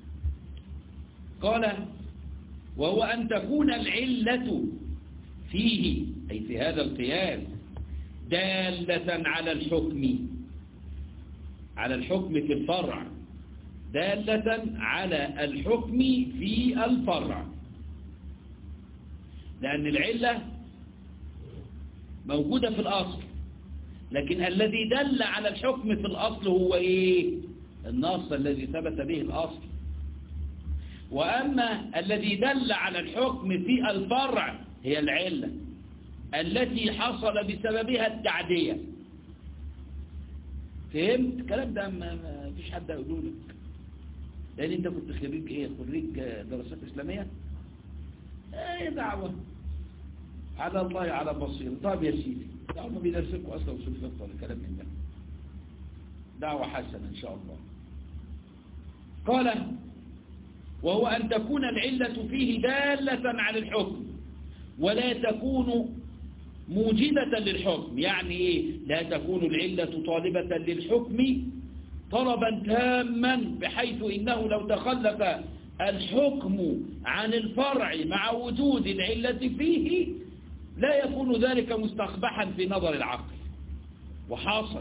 قال وهو أن تكون العلة فيه أي في هذا القياس دالة على الحكم على الحكم في الفرع دالة على الحكم في الفرع لأن العلة موجودة في الأصل لكن الذي دل على الحكم في الأصل هو إيه النص الذي ثبت به الأصل وأما الذي دل على الحكم في الفرع هي العلة التي حصل بسببها التعدية فهمت الكلام ده ما ما فيش حد يقوله لك لأن أنت كنت خريج إيه خريج دراسات إسلامية ايه دعوة على الله على بصير طيب يا سيدي دعوة ما بيدرسكوا أصلا وصول فقه ولا كلام من ده دعوة حسنة إن شاء الله قال وهو أن تكون العلة فيه دالة على الحكم ولا تكون موجبة للحكم يعني إيه لا تكون العلة طالبة للحكم طلبا تاما بحيث إنه لو تخلف الحكم عن الفرع مع وجود العلة فيه لا يكون ذلك مستقبحا في نظر العقل وحاصل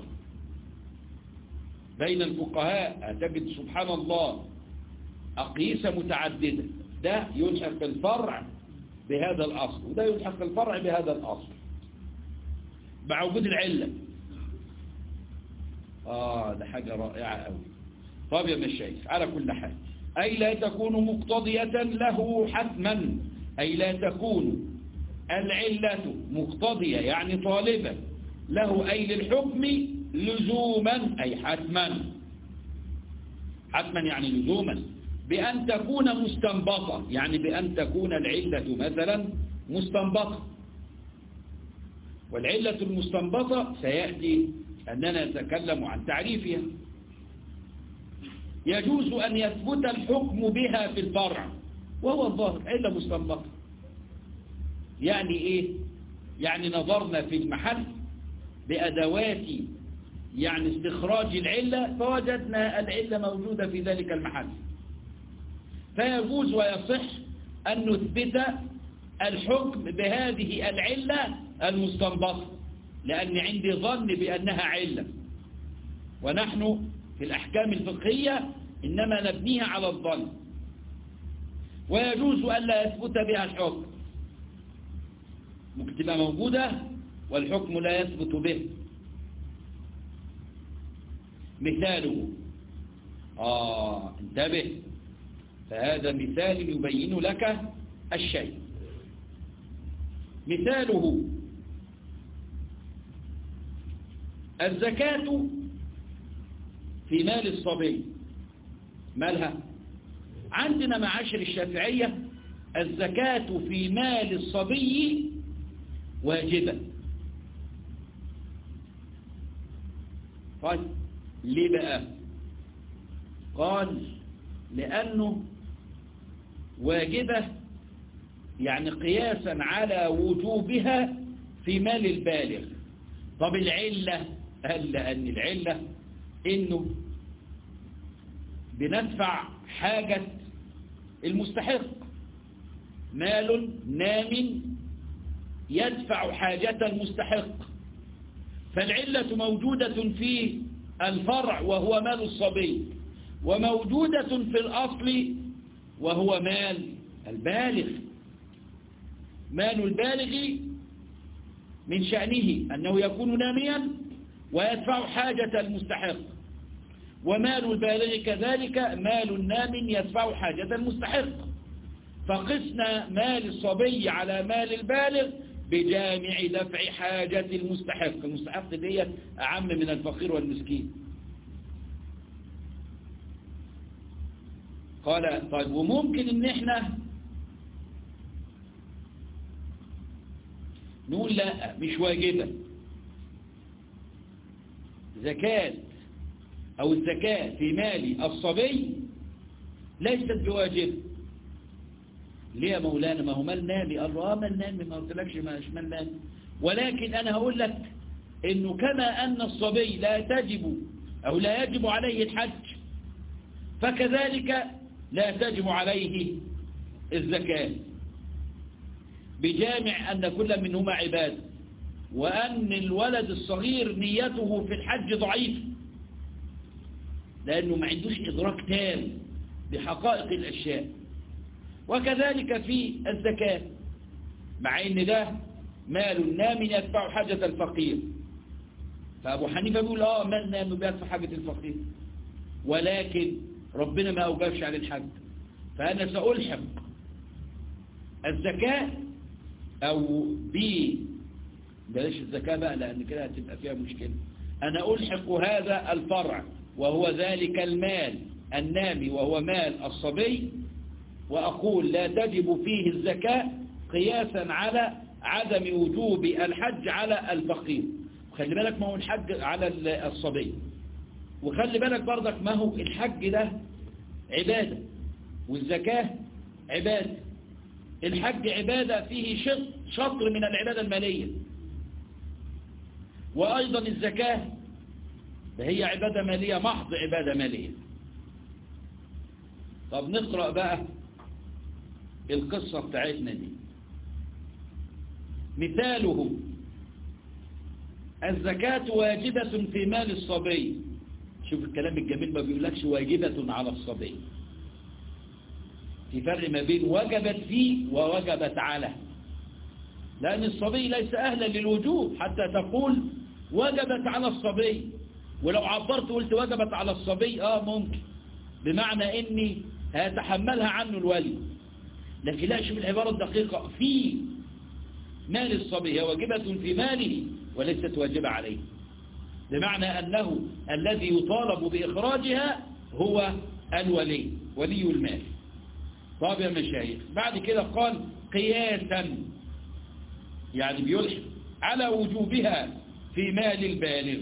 بين الفقهاء تجد سبحان الله أقيسة متعددة ده يلحق الفرع بهذا الأصل وده يلحق الفرع بهذا الأصل مع وجود العلة آه ده حاجة رائعة أوي طب يا مشايخ على كل حال أي لا تكون مقتضية له حتما أي لا تكون العلة مقتضية يعني طالبة له أي للحكم لزوما أي حتما حتما يعني لزوما بأن تكون مستنبطة يعني بأن تكون العلة مثلا مستنبطة والعلة المستنبطة سيأتي أننا نتكلم عن تعريفها يجوز أن يثبت الحكم بها في الفرع وهو الظاهر علة مستنبطة يعني إيه يعني نظرنا في المحل بأدوات يعني استخراج العلة فوجدنا العلة موجودة في ذلك المحل فيجوز ويصح أن نثبت الحكم بهذه العلة المستنبطة لأن عندي ظن بأنها علة ونحن في الأحكام الفقهية إنما نبنيها على الظن ويجوز أن لا يثبت بها الحكم ممكن تبقى موجودة والحكم لا يثبت به مثاله آه انتبه فهذا مثال يبين لك الشيء مثاله الزكاة في مال الصبي مالها عندنا معاشر الشافعية الزكاة في مال الصبي واجبة طيب ليه بقى قال لأنه واجبة يعني قياسا على وجوبها في مال البالغ طب العلة قال لأن العلة إنه بندفع حاجة المستحق مال نام يدفع حاجة المستحق فالعلة موجودة في الفرع وهو مال الصبي وموجودة في الأصل وهو مال البالغ مال البالغ من شأنه أنه يكون ناميا ويدفع حاجة المستحق ومال البالغ كذلك مال نام يدفع حاجة المستحق فقسنا مال الصبي على مال البالغ بجامع دفع حاجة المستحق المستحق دي أعم من الفقير والمسكين قال طيب وممكن ان احنا نقول لا مش واجبة زكاة او الزكاة في مال الصبي ليست بواجبة ليه يا مولانا ما هو مال نامي قال له اه مال نامي ما قلتلكش مش مال نامي ولكن انا هقول لك انه كما ان الصبي لا تجب او لا يجب عليه الحج فكذلك لا تجب عليه الزكاة بجامع أن كل منهما عبادة وأن الولد الصغير نيته في الحج ضعيف لأنه ما عندوش إدراك تام بحقائق الأشياء وكذلك في الزكاة مع أن ده مال نام يدفع حاجة الفقير فأبو حنيفة بيقول آه مال نام بيدفع حاجة الفقير ولكن ربنا ما أوجبش على الحج فأنا سألحق الزكاة أو ب بلاش الزكاة بقى لأن كده هتبقى فيها مشكلة أنا ألحق هذا الفرع وهو ذلك المال النامي وهو مال الصبي وأقول لا تجب فيه الزكاة قياسا على عدم وجوب الحج على الفقير خلي بالك ما هو الحج على الصبي وخلي بالك برضك ما هو الحج ده عبادة والزكاة عبادة الحج عبادة فيه شطر من العبادة المالية وأيضا الزكاة هي عبادة مالية محض عبادة مالية طب نقرأ بقى القصة بتاعتنا دي مثاله الزكاة واجبة في مال الصبي شوف الكلام الجميل ما بيقولكش واجبة على الصبي في فرق ما بين وجبت فيه ووجبت على لأن الصبي ليس أهلا للوجوب حتى تقول وجبت على الصبي ولو عبرت وقلت وجبت على الصبي آه ممكن بمعنى إني هيتحملها عنه الولي لكن لا شوف العبارة الدقيقة في مال الصبي هي واجبة في ماله وليست واجبة عليه بمعنى أنه الذي يطالب بإخراجها هو الولي ولي المال طاب يا مشايخ بعد كده قال قياسا يعني بيلحق على وجوبها في مال البالغ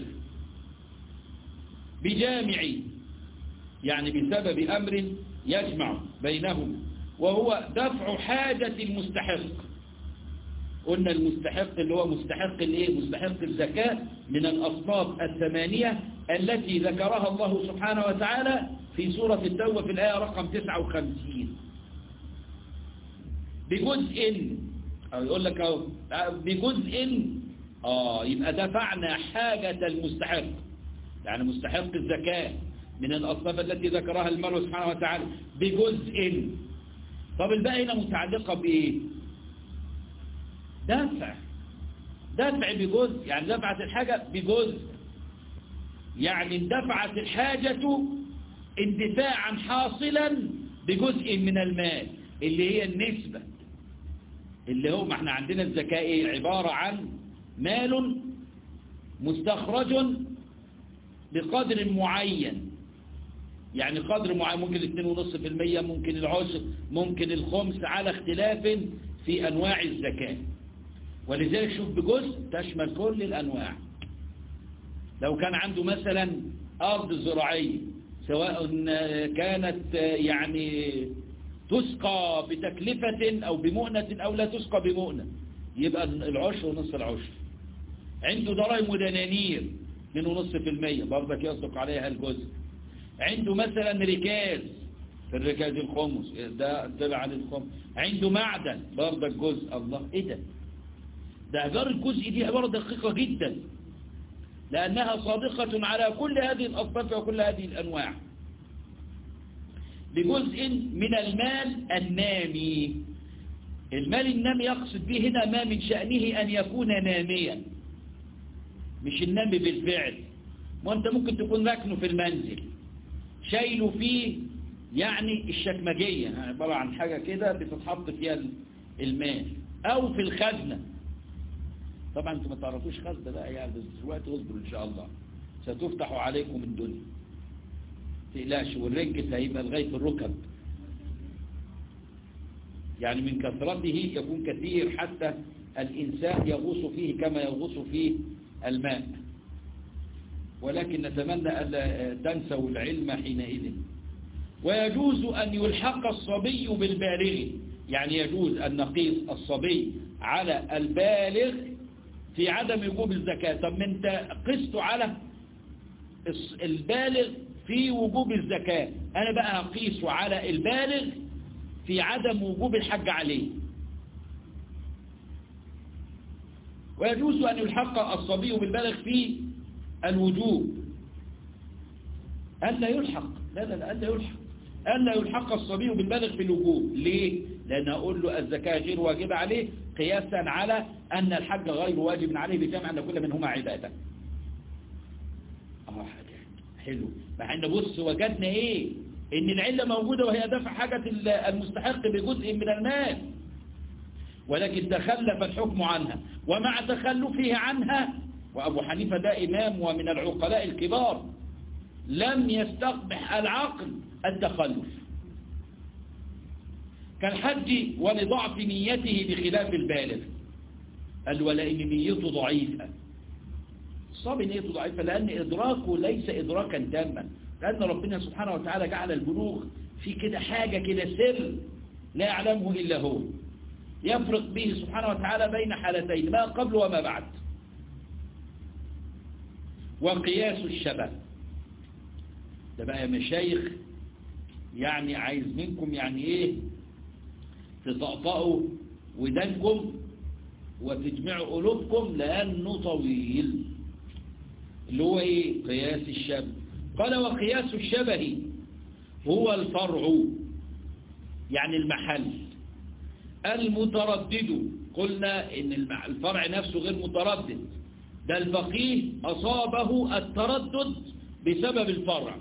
بجامع يعني بسبب أمر يجمع بينهم وهو دفع حاجة المستحق قلنا المستحق اللي هو مستحق الايه مستحق الزكاة من الأصناف الثمانية التي ذكرها الله سبحانه وتعالى في سورة التوبة في الآية رقم 59 بجزء أو يقول لك أو بجزء آه يبقى دفعنا حاجة المستحق يعني مستحق الزكاة من الأصناف التي ذكرها المرء سبحانه وتعالى بجزء طب الباقي هنا متعلقة بإيه دفع دفع بجزء يعني دفعت الحاجة بجزء يعني اندفعت الحاجة اندفاعا حاصلا بجزء من المال اللي هي النسبة اللي هو ما احنا عندنا الزكاة ايه عبارة عن مال مستخرج بقدر معين يعني قدر معين ممكن الاثنين ونصف في المية ممكن العشر ممكن الخمس على اختلاف في أنواع الزكاة ولذلك شوف بجزء تشمل كل الأنواع لو كان عنده مثلا أرض زراعية سواء كانت يعني تسقى بتكلفة أو بمؤنة أو لا تسقى بمؤنة يبقى العشر ونصف العشر عنده دراهم ودنانير من ونصف في المية برضك يصدق عليها الجزء عنده مثلا ركاز في الركاز الخمس ده طلع عليه الخمس عنده معدن برضك جزء الله ايه ده ده عبارة الجزء دي عبارة دقيقة جدا لأنها صادقة على كل هذه الأصناف وكل هذه الأنواع بجزء من المال النامي المال النامي يقصد به هنا ما من شأنه أن يكون ناميا مش النامي بالفعل وانت ممكن تكون راكنه في المنزل شايله فيه يعني الشكمجية عبارة عن حاجة كده بتتحط فيها المال أو في الخزنة طبعا انتم ما تعرفوش خزنة بقى يعني بس دلوقتي اصبروا إن شاء الله ستفتح عليكم الدنيا تقلاش والرنجت هيبقى لغاية الركب يعني من كثرته يكون كثير حتى الإنسان يغوص فيه كما يغوص فيه الماء ولكن نتمنى ألا تنسوا العلم حينئذ ويجوز أن يلحق الصبي بالبالغ يعني يجوز أن نقيس الصبي على البالغ في عدم وجوب الزكاة طب انت قست على البالغ في وجوب الزكاة أنا بقى أقيسه على البالغ في عدم وجوب الحج عليه ويجوز أن يلحق الصبي بالبالغ في الوجوب ألا يلحق لا لا لا ألا يلحق ألا يلحق الصبي بالبالغ في الوجوب ليه؟ لأن أقول له الزكاة غير واجبة عليه قياسا على أن الحج غير واجب عليه بجمع أن كل منهما عبادة آه حلو مع أن بص وجدنا إيه إن العلة موجودة وهي دفع حاجة المستحق بجزء من المال ولكن تخلف الحكم عنها ومع تخلفه عنها وأبو حنيفة ده إمام ومن العقلاء الكبار لم يستقبح العقل التخلف كالحج ولضعف نيته بخلاف البالغ قال ولئن نيته ضعيفة صاب نيته ضعيفة لأن إدراكه ليس إدراكا تاما لأن ربنا سبحانه وتعالى جعل البلوغ في كده حاجة كده سر لا يعلمه إلا هو يفرق به سبحانه وتعالى بين حالتين ما قبل وما بعد وقياس الشبه ده بقى يا مشايخ يعني عايز منكم يعني ايه تطقطقوا ودانكم وتجمعوا قلوبكم لأنه طويل اللي هو ايه قياس الشبه قال وقياس الشبه هو الفرع يعني المحل المتردد قلنا ان الفرع نفسه غير متردد ده الفقيه أصابه التردد بسبب الفرع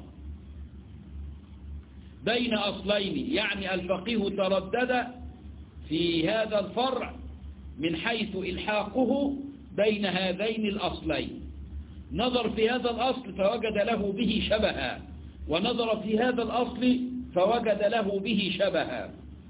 بين أصلين يعني الفقيه تردد في هذا الفرع من حيث إلحاقه بين هذين الأصلين نظر في هذا الأصل فوجد له به شبها ونظر في هذا الأصل فوجد له به شبها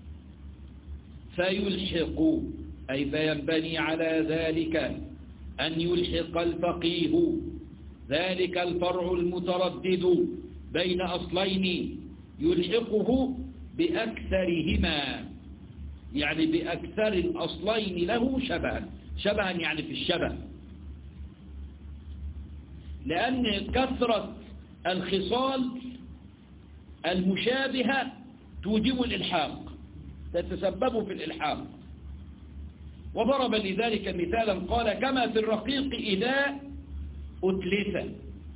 فيلحق أي فينبني على ذلك أن يلحق الفقيه ذلك الفرع المتردد بين أصلين يلحقه بأكثرهما يعني بأكثر الأصلين له شبها شبها يعني في الشبه لأن كثرة الخصال المشابهة توجب الإلحاق تتسبب في الإلحاق وضرب لذلك مثالا قال كما في الرقيق إذا أتلف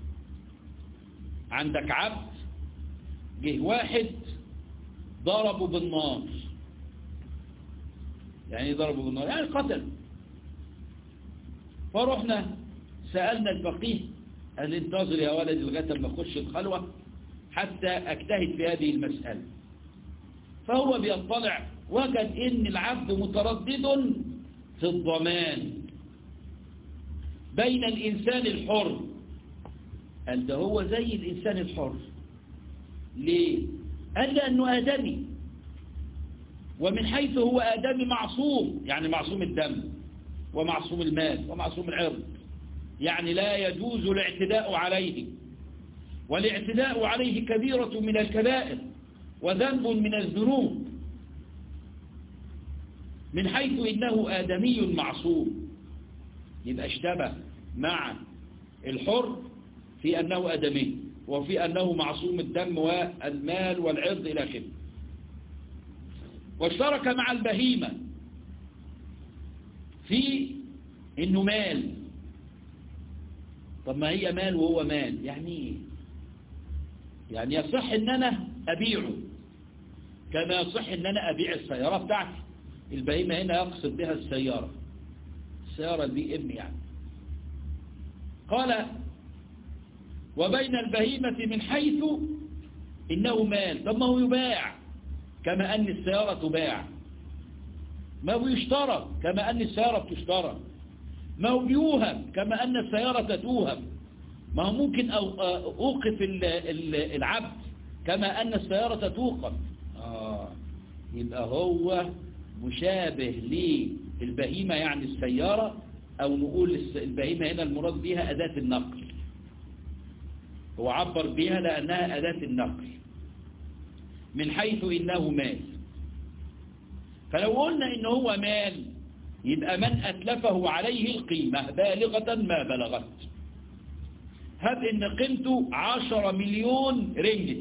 عندك عبد جه واحد ضربه بالنار يعني ضربه بالنار يعني قتل فرحنا سألنا الفقيه قال انتظر يا ولد لغاية ما اخش الخلوة حتى اجتهد في هذه المسألة فهو بيطلع وجد ان العبد متردد في الضمان بين الإنسان الحر قال ده هو زي الإنسان الحر ليه؟ قال لأنه آدمي ومن حيث هو آدمي معصوم يعني معصوم الدم ومعصوم المال ومعصوم العرض يعني لا يجوز الاعتداء عليه والاعتداء عليه كبيرة من الكبائر وذنب من الذنوب من حيث إنه آدمي معصوم يبقى اشتبه مع الحر في أنه آدمي وفي أنه معصوم الدم والمال والعرض إلى آخره واشترك مع البهيمة في إنه مال طب ما هي مال وهو مال يعني ايه يعني يصح ان انا ابيعه كما يصح ان انا ابيع السيارة بتاعتي البهيمة هنا يقصد بها السيارة السيارة دي ام يعني قال وبين البهيمة من حيث إنه مال طب ما هو يباع كما أن السيارة تباع ما هو يشترى كما أن السيارة تشترى ما هو بيوهب كما أن السيارة توهب ما هو ممكن أوقف العبد كما أن السيارة توقف آه يبقى هو مشابه للبهيمة يعني السيارة أو نقول البهيمة هنا المراد بها أداة النقل هو عبر بها لأنها أداة النقل من حيث إنه مال فلو قلنا إنه هو مال يبقى من أتلفه عليه القيمة بالغة ما بلغت هب إن قيمته عشرة مليون رنجت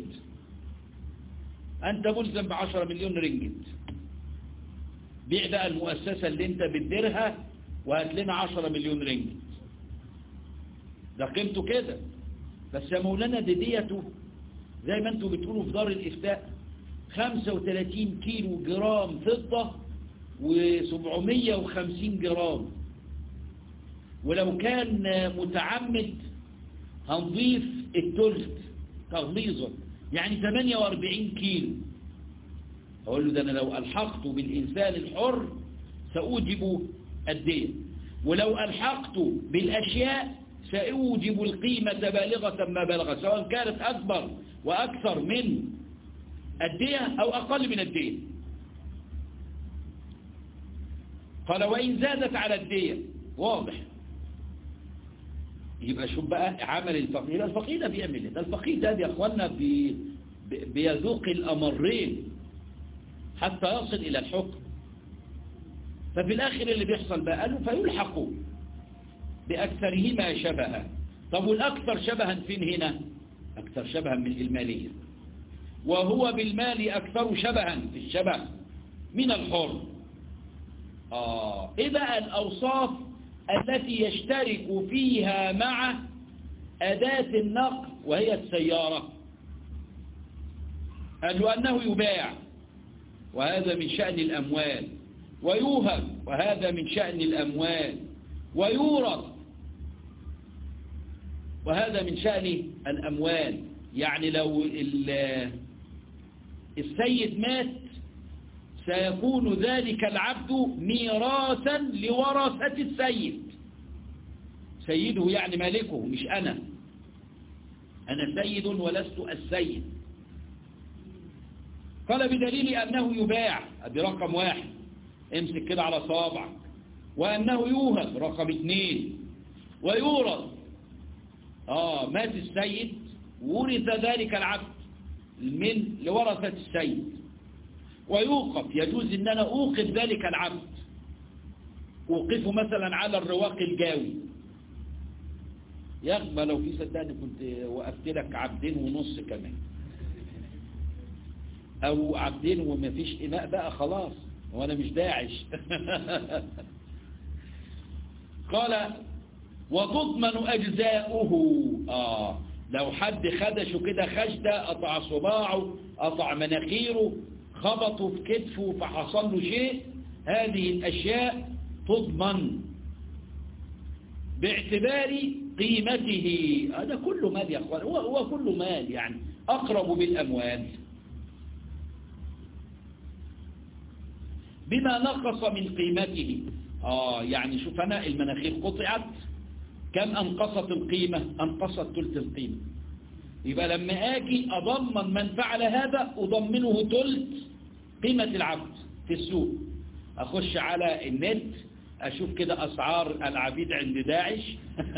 أنت ملزم بعشرة مليون رنجت بيع بقى المؤسسة اللي انت بتديرها وهات لنا 10 مليون رنجت ده قيمته كده بس يا مولانا دي ديته زي ما انتوا بتقولوا في دار الافتاء 35 كيلو جرام فضة و750 جرام ولو كان متعمد هنضيف التلت تغليظا يعني 48 كيلو أقول له ده أنا لو ألحقت بالإنسان الحر سأوجب الدين ولو ألحقت بالأشياء سأوجب القيمة بالغة ما بلغت سواء كانت أكبر وأكثر من الدية أو أقل من الدية قال وإن زادت على الدية واضح يبقى شوف بقى عمل الفقيه يبقى الفقيه ده بيعمل ايه ده الفقيه ده يا اخوانا بي بيذوق الامرين حتى يصل الى الحكم ففي الاخر اللي بيحصل بقى قالوا فيلحقوا باكثرهما شبها طب والاكثر شبها فين هنا اكثر شبها من الماليه وهو بالمال اكثر شبها في الشبه من الحر اه ايه بقى الاوصاف التي يشترك فيها مع أداة النقل وهي السيارة قالوا أنه يباع وهذا من شأن الأموال ويوهب وهذا من شأن الأموال ويورث وهذا من شأن الأموال يعني لو السيد مات سيكون ذلك العبد ميراثا لورثة السيد سيده يعني مالكه مش أنا أنا سيد ولست السيد قال بدليل أنه يباع دي رقم واحد امسك كده على صابعك وأنه يوهب رقم اثنين ويورث آه مات السيد ورث ذلك العبد من لورثة السيد ويوقف يجوز ان انا اوقف ذلك العبد اوقفه مثلا على الرواق الجاوي يا اخي لو في صدقني كنت وقفت لك عبدين ونص كمان او عبدين وما فيش اناء بقى خلاص وانا مش داعش قال وتضمن اجزاؤه اه لو حد خدشه كده خشده قطع صباعه قطع مناخيره خبطوا في كتفه فحصل له شيء هذه الأشياء تضمن باعتبار قيمته هذا كله مال يا أخوان هو, هو كله مال يعني أقرب بالأموال بما نقص من قيمته آه يعني شوف أنا المناخير قطعت كم أنقصت القيمة أنقصت ثلث القيمة يبقى لما أجي أضمن من فعل هذا أضمنه ثلث قيمة العبد في السوق أخش على النت أشوف كده أسعار العبيد عند داعش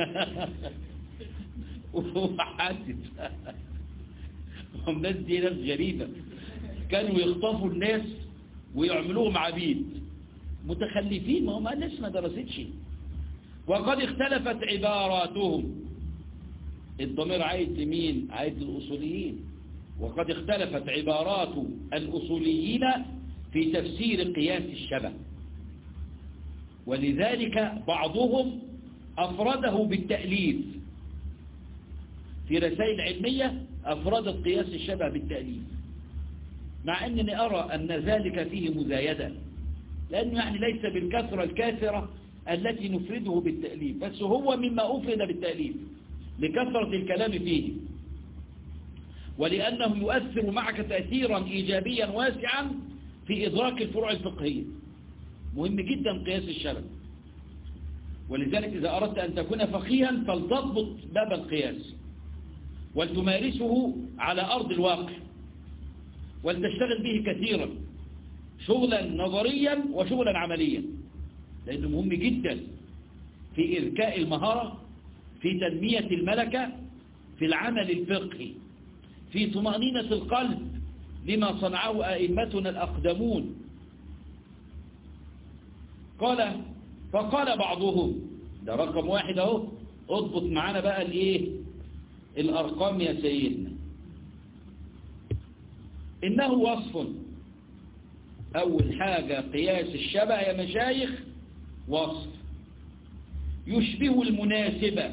وحاسس الناس دي ناس غريبة كانوا يخطفوا الناس ويعملوهم عبيد متخلفين ما هم الناس ما درستش وقد اختلفت عباراتهم الضمير عايد لمين عايد للأصوليين وقد اختلفت عبارات الأصوليين في تفسير قياس الشبه ولذلك بعضهم أفرده بالتأليف في رسائل علمية أفردت قياس الشبه بالتأليف مع أنني أرى أن ذلك فيه مزايدة لأنه يعني ليس بالكثرة الكاثرة التي نفرده بالتأليف بس هو مما أفرد بالتأليف لكثرة الكلام فيه ولأنه يؤثر معك تأثيرا إيجابيا واسعا في إدراك الفروع الفقهية مهم جدا قياس الشبه ولذلك إذا أردت أن تكون فقيها فلتضبط باب القياس ولتمارسه على أرض الواقع ولتشتغل به كثيرا شغلا نظريا وشغلا عمليا لأنه مهم جدا في إذكاء المهارة في تنمية الملكة في العمل الفقهي في طمأنينة القلب لما صنعه أئمتنا الأقدمون قال فقال بعضهم ده رقم واحد اهو اضبط معانا بقى الايه الارقام يا سيدنا انه وصف اول حاجة قياس الشبه يا مشايخ وصف يشبه المناسبة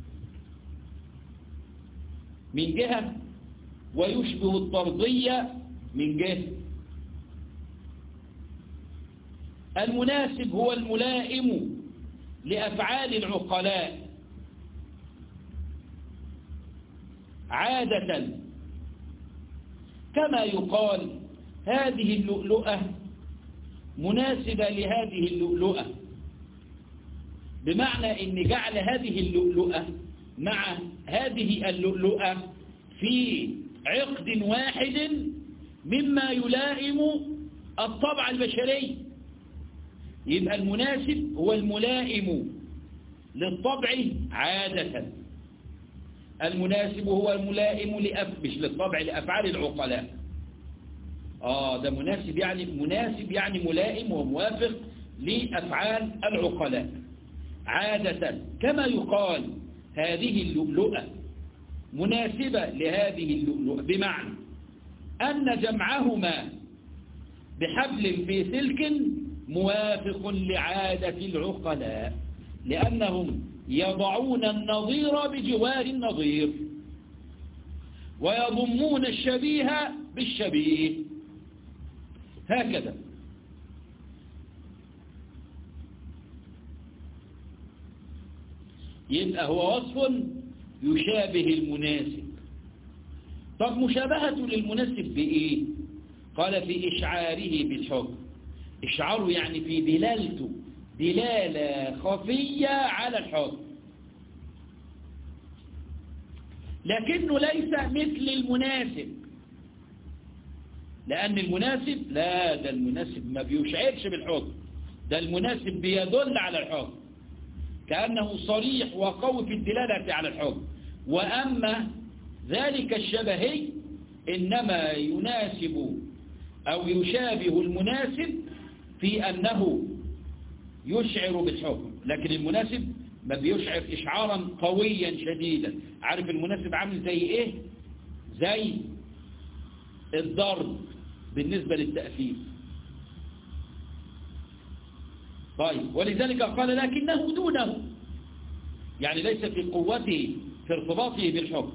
من جهة ويشبه الطردية من جهة المناسب هو الملائم لأفعال العقلاء عادة كما يقال هذه اللؤلؤة مناسبة لهذه اللؤلؤة بمعنى ان جعل هذه اللؤلؤة مع هذه اللؤلؤة في عقد واحد مما يلائم الطبع البشري يبقى المناسب هو الملائم للطبع عادة المناسب هو الملائم لأف... مش للطبع لأفعال العقلاء آه ده مناسب يعني مناسب يعني ملائم وموافق لأفعال العقلاء عادة كما يقال هذه اللؤلؤة مناسبة لهذه اللؤلؤة بمعنى أن جمعهما بحبل في سلك موافق لعادة العقلاء لأنهم يضعون النظير بجوار النظير ويضمون الشبيه بالشبيه هكذا يبقى هو وصف يشابه المناسب طب مشابهته للمناسب بإيه قال في إشعاره بالحكم إشعاره يعني في دلالته دلالة خفية على الحكم لكنه ليس مثل المناسب لأن المناسب لا ده المناسب ما بيشعرش بالحكم ده المناسب بيدل على الحكم كأنه صريح وقوي في الدلالة على الحكم وأما ذلك الشبهي إنما يناسب أو يشابه المناسب في أنه يشعر بالحكم لكن المناسب ما بيشعر إشعارا قويا شديدا عارف المناسب عامل زي إيه زي الضرب بالنسبة للتأثير طيب ولذلك قال لكنه دونه يعني ليس في قوته في ارتباطه بالحكم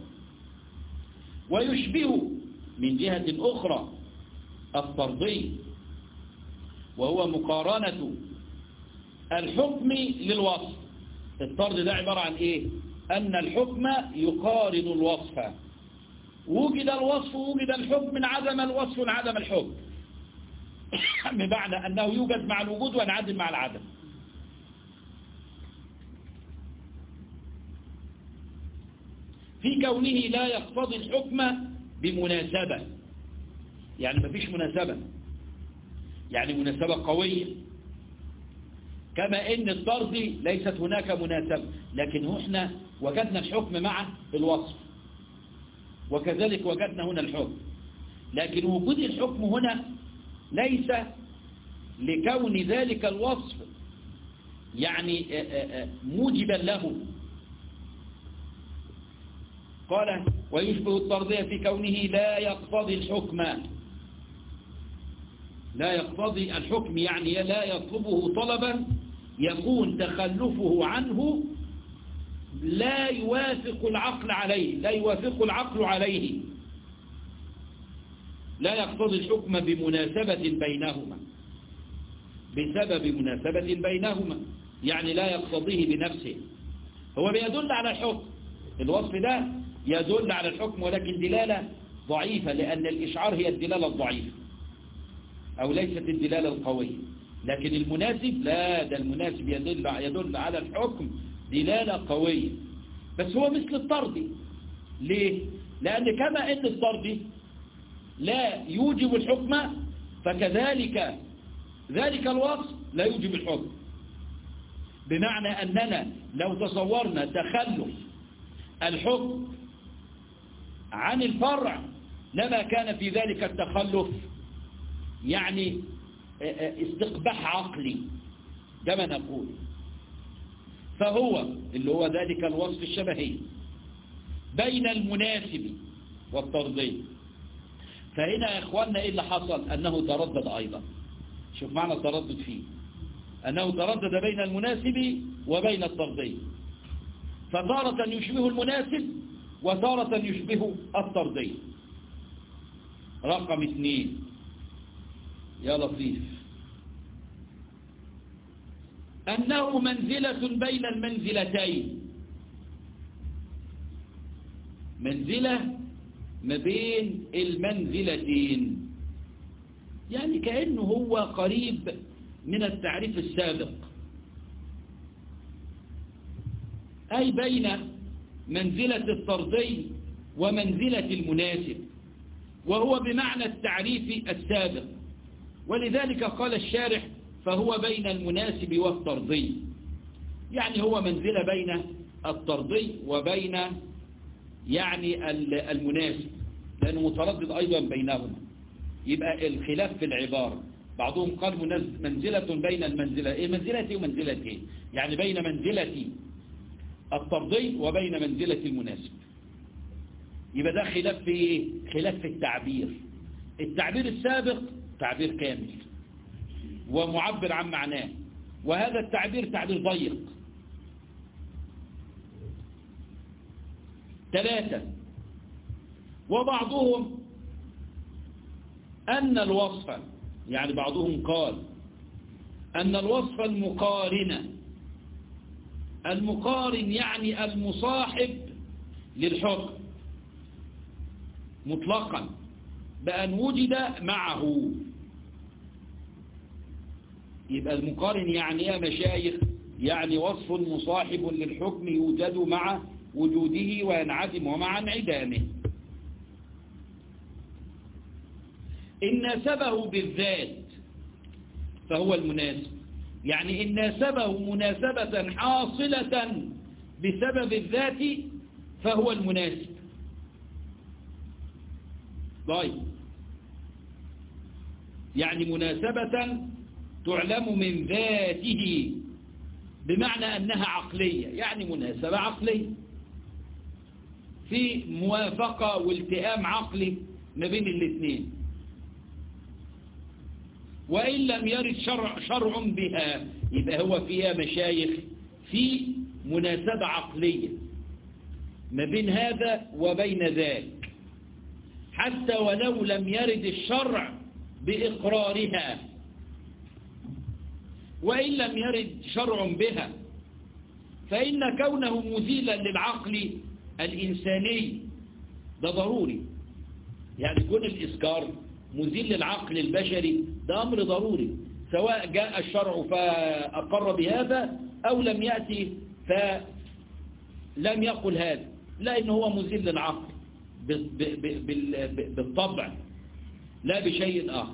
ويشبه من جهة أخرى الطردي وهو مقارنة الحكم للوصف الطرد ده عبارة عن ايه ان الحكم يقارن الوصف وجد الوصف وجد الحكم انعدم الوصف انعدم الحكم بمعنى انه يوجد مع الوجود وينعدم مع العدم في كونه لا يقتضي الحكم بمناسبة يعني ما فيش مناسبة يعني مناسبة قوية كما ان الطرد ليست هناك مناسبة لكن احنا وجدنا الحكم مع الوصف وكذلك وجدنا هنا الحكم لكن وجود الحكم هنا ليس لكون ذلك الوصف يعني موجبا له قال ويشبه الطردية في كونه لا يقتضي الحكم لا يقتضي الحكم يعني لا يطلبه طلبا يكون تخلفه عنه لا يوافق العقل عليه لا يوافق العقل عليه لا يقتضي الحكم بمناسبة بينهما بسبب مناسبة بينهما يعني لا يقتضيه بنفسه هو بيدل على الحكم الوصف ده يدل على الحكم ولكن دلالة ضعيفة لأن الإشعار هي الدلالة الضعيفة أو ليست الدلالة القوية لكن المناسب لا ده المناسب يدل, يدل على الحكم دلالة قوية بس هو مثل الطرد ليه؟ لأن كما أن الطرد لا يوجب الحكم فكذلك ذلك الوصف لا يوجب الحكم بمعنى أننا لو تصورنا تخلف الحكم عن الفرع لما كان في ذلك التخلف يعني استقباح عقلي كما نقول فهو اللي هو ذلك الوصف الشبهي بين المناسب والطردي فهنا يا إخواننا إيه اللي حصل أنه تردد أيضا شوف معنى التردد فيه أنه تردد بين المناسب وبين الطردي فتارة يشبه المناسب وتارة يشبه الطردي رقم اثنين يا لطيف أنه منزلة بين المنزلتين منزلة ما بين المنزلتين يعني كأنه هو قريب من التعريف السابق أي بين منزلة الطردي ومنزلة المناسب وهو بمعنى التعريف السابق ولذلك قال الشارح فهو بين المناسب والطردي يعني هو منزلة بين الطردي وبين يعني المناسب لأنه متردد أيضا بينهما يبقى الخلاف في العبارة بعضهم قال منزلة بين المنزلة إيه منزلتي ومنزلتي يعني بين منزلتي الطردي وبين منزلة المناسب يبقى ده خلاف في إيه؟ خلاف في التعبير التعبير السابق تعبير كامل ومعبر عن معناه وهذا التعبير تعبير ضيق ثلاثة وبعضهم أن الوصف يعني بعضهم قال أن الوصف المقارن المقارن يعني المصاحب للحكم مطلقا بأن وجد معه يبقى المقارن يعني يا مشايخ يعني وصف مصاحب للحكم يوجد مع وجوده وينعدم ومع انعدامه إن ناسبه بالذات فهو المناسب يعني إن ناسبه مناسبة حاصلة بسبب الذات فهو المناسب طيب يعني مناسبة تعلم من ذاته بمعنى أنها عقلية يعني مناسبة عقلية في موافقة والتئام عقلي ما بين الاثنين وإن لم يرد شرع, شرع بها يبقى هو فيها مشايخ في مناسبة عقلية ما بين هذا وبين ذاك حتى ولو لم يرد الشرع بإقرارها وإن لم يرد شرع بها فإن كونه مزيلا للعقل الإنساني ده ضروري يعني كون الإسكار مزيل للعقل البشري ده أمر ضروري سواء جاء الشرع فأقر بهذا أو لم يأتي فلم يقل هذا لأنه هو مزيل للعقل بالطبع لا بشيء آخر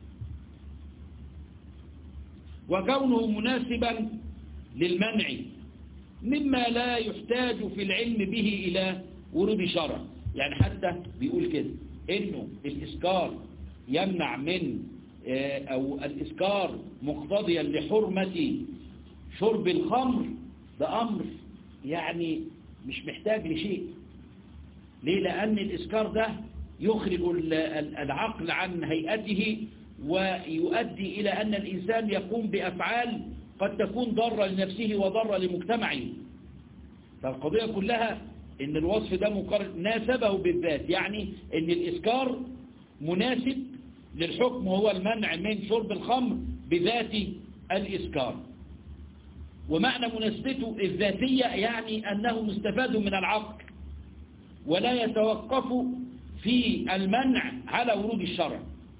وكونه مناسبا للمنع مما لا يحتاج في العلم به إلى ورود شرع يعني حتى بيقول كده إنه الإسكار يمنع من أو الإسكار مقتضيا لحرمة شرب الخمر ده أمر يعني مش محتاج لشيء ليه لأن الإسكار ده يخرج العقل عن هيئته ويؤدي إلى أن الإنسان يقوم بأفعال قد تكون ضارة لنفسه وضارة لمجتمعه فالقضية كلها ان الوصف ده مقارن ناسبه بالذات يعني ان الإسكار مناسب للحكم وهو المنع من شرب الخمر بذات الإسكار ومعنى مناسبته الذاتية يعني أنه مستفاد من العقل ولا يتوقف في المنع على ورود الشرع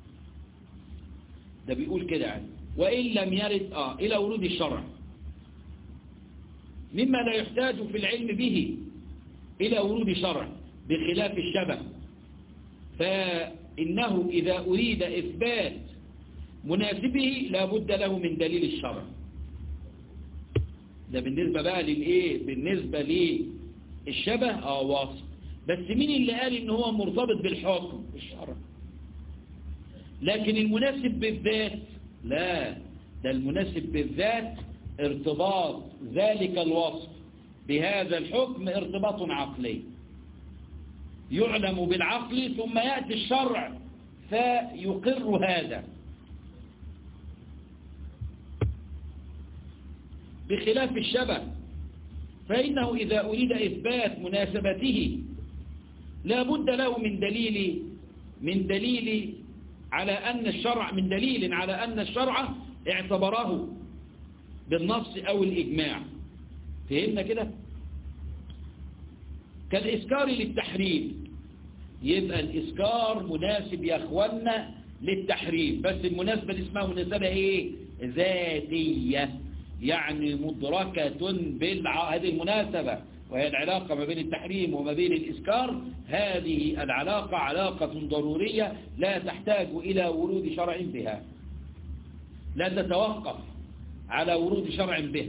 ده بيقول كده يعني وإن لم يرد آه إلى ورود الشرع مما لا يحتاج في العلم به إلى ورود شرع بخلاف الشبه فإنه إذا أريد إثبات مناسبه لا بد له من دليل الشرع ده بالنسبة بقى للإيه بالنسبة للشبه آه واصل بس مين اللي قال إن هو مرتبط بالحكم الشرع لكن المناسب بالذات لا ده المناسب بالذات ارتباط ذلك الوصف بهذا الحكم ارتباط عقلي يعلم بالعقل ثم يأتي الشرع فيقر هذا بخلاف الشبه فإنه إذا أريد إثبات مناسبته لا بد له من دليل من دليل على أن الشرع من دليل على أن الشرع اعتبره بالنص أو الإجماع فهمنا كده كالإسكار للتحريم يبقى الإسكار مناسب يا أخوانا للتحريم بس المناسبة اللي اسمها مناسبة إيه ذاتية يعني مدركة بالع... هذه المناسبة وهي العلاقة ما بين التحريم وما بين الإسكار هذه العلاقة علاقة ضرورية لا تحتاج إلى ورود شرع بها لا تتوقف على ورود شرع بها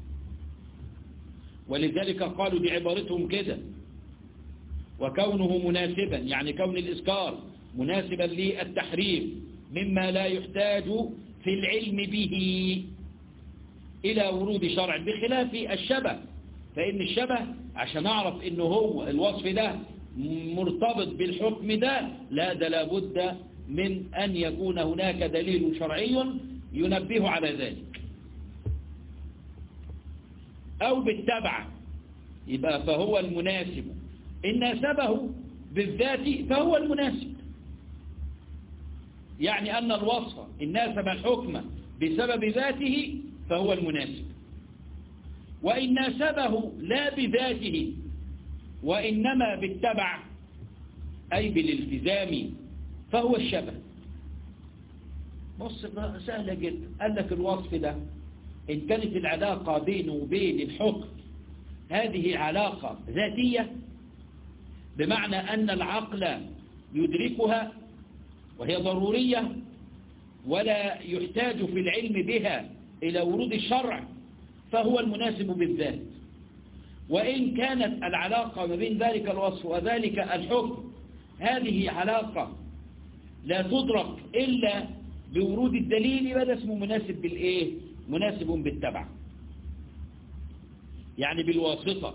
ولذلك قالوا بعبارتهم كده وكونه مناسبا يعني كون الإسكار مناسبا للتحريم مما لا يحتاج في العلم به إلى ورود شرع بخلاف الشبه فإن الشبه عشان أعرف إنه هو الوصف ده مرتبط بالحكم ده لا ده لابد من أن يكون هناك دليل شرعي ينبه على ذلك أو بالتبع يبقى فهو المناسب إن ناسبه بالذات فهو المناسب يعني أن الوصف إن ناسب الحكم بسبب ذاته فهو المناسب وإن ناسبه لا بذاته وإنما بالتبع أي بالالتزام فهو الشبه بص سهلة جدا قال لك الوصف ده إن كانت العلاقة بينه وبين الحكم هذه علاقة ذاتية بمعنى أن العقل يدركها وهي ضرورية ولا يحتاج في العلم بها إلى ورود الشرع فهو المناسب بالذات وإن كانت العلاقة ما بين ذلك الوصف وذلك الحكم هذه علاقة لا تدرك إلا بورود الدليل يبقى اسمه مناسب بالإيه مناسب بالتبع يعني بالواسطة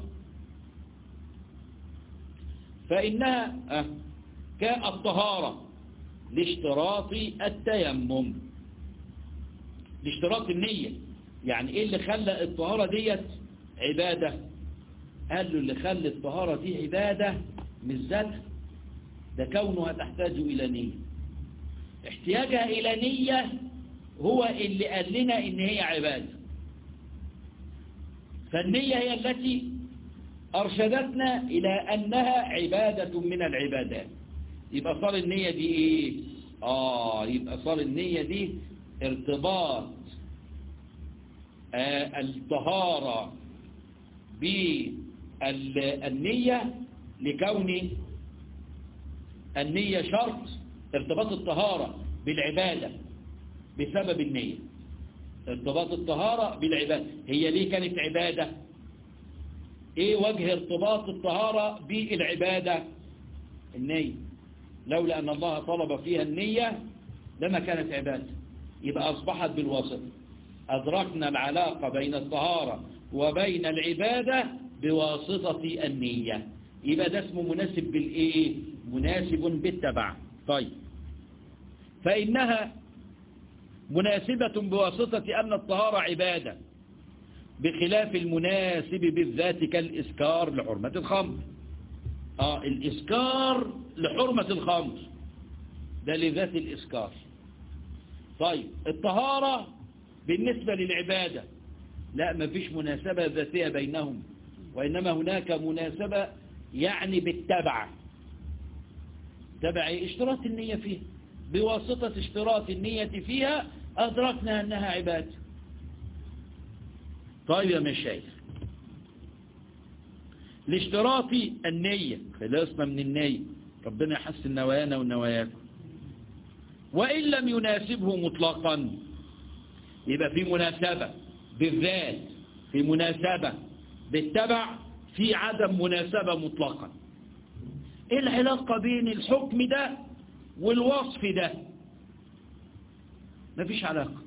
فإنها كالطهارة لاشتراط التيمم لاشتراط النية يعني ايه اللي خلى الطهارة ديت عبادة قال له اللي خلى الطهارة دي عبادة مش ذاتها ده كونها تحتاج إلى نية احتياجها إلى نية هو اللي قال لنا إن هي عبادة فالنية هي التي أرشدتنا إلى أنها عبادة من العبادات يبقى صار النية دي إيه آه يبقى صار النية دي ارتباط آه الطهارة بالنية لكون النية شرط ارتباط الطهارة بالعبادة بسبب النية ارتباط الطهارة بالعبادة هي ليه كانت عبادة ايه وجه ارتباط الطهارة بالعبادة النية لولا ان الله طلب فيها النية لما كانت عبادة يبقى اصبحت بالواسطة ادركنا العلاقة بين الطهارة وبين العبادة بواسطة النية يبقى ده اسمه مناسب بالايه مناسب بالتبع طيب فإنها مناسبة بواسطة أن الطهارة عبادة بخلاف المناسب بالذات كالإسكار لحرمة الخمر آه الإسكار لحرمة الخمر ده لذات الإسكار طيب الطهارة بالنسبة للعبادة لا ما فيش مناسبة ذاتية بينهم وإنما هناك مناسبة يعني بالتبع تبع اشتراط النية فيه بواسطة اشتراط النية فيها أدركنا أنها عبادة طيب يا مشايخ لاشتراط النية خلصنا من النية ربنا يحسن نوايانا ونواياكم وإن لم يناسبه مطلقا يبقى في مناسبة بالذات في مناسبة بالتبع في عدم مناسبة مطلقا ايه العلاقة بين الحكم ده والوصف ده مفيش علاقة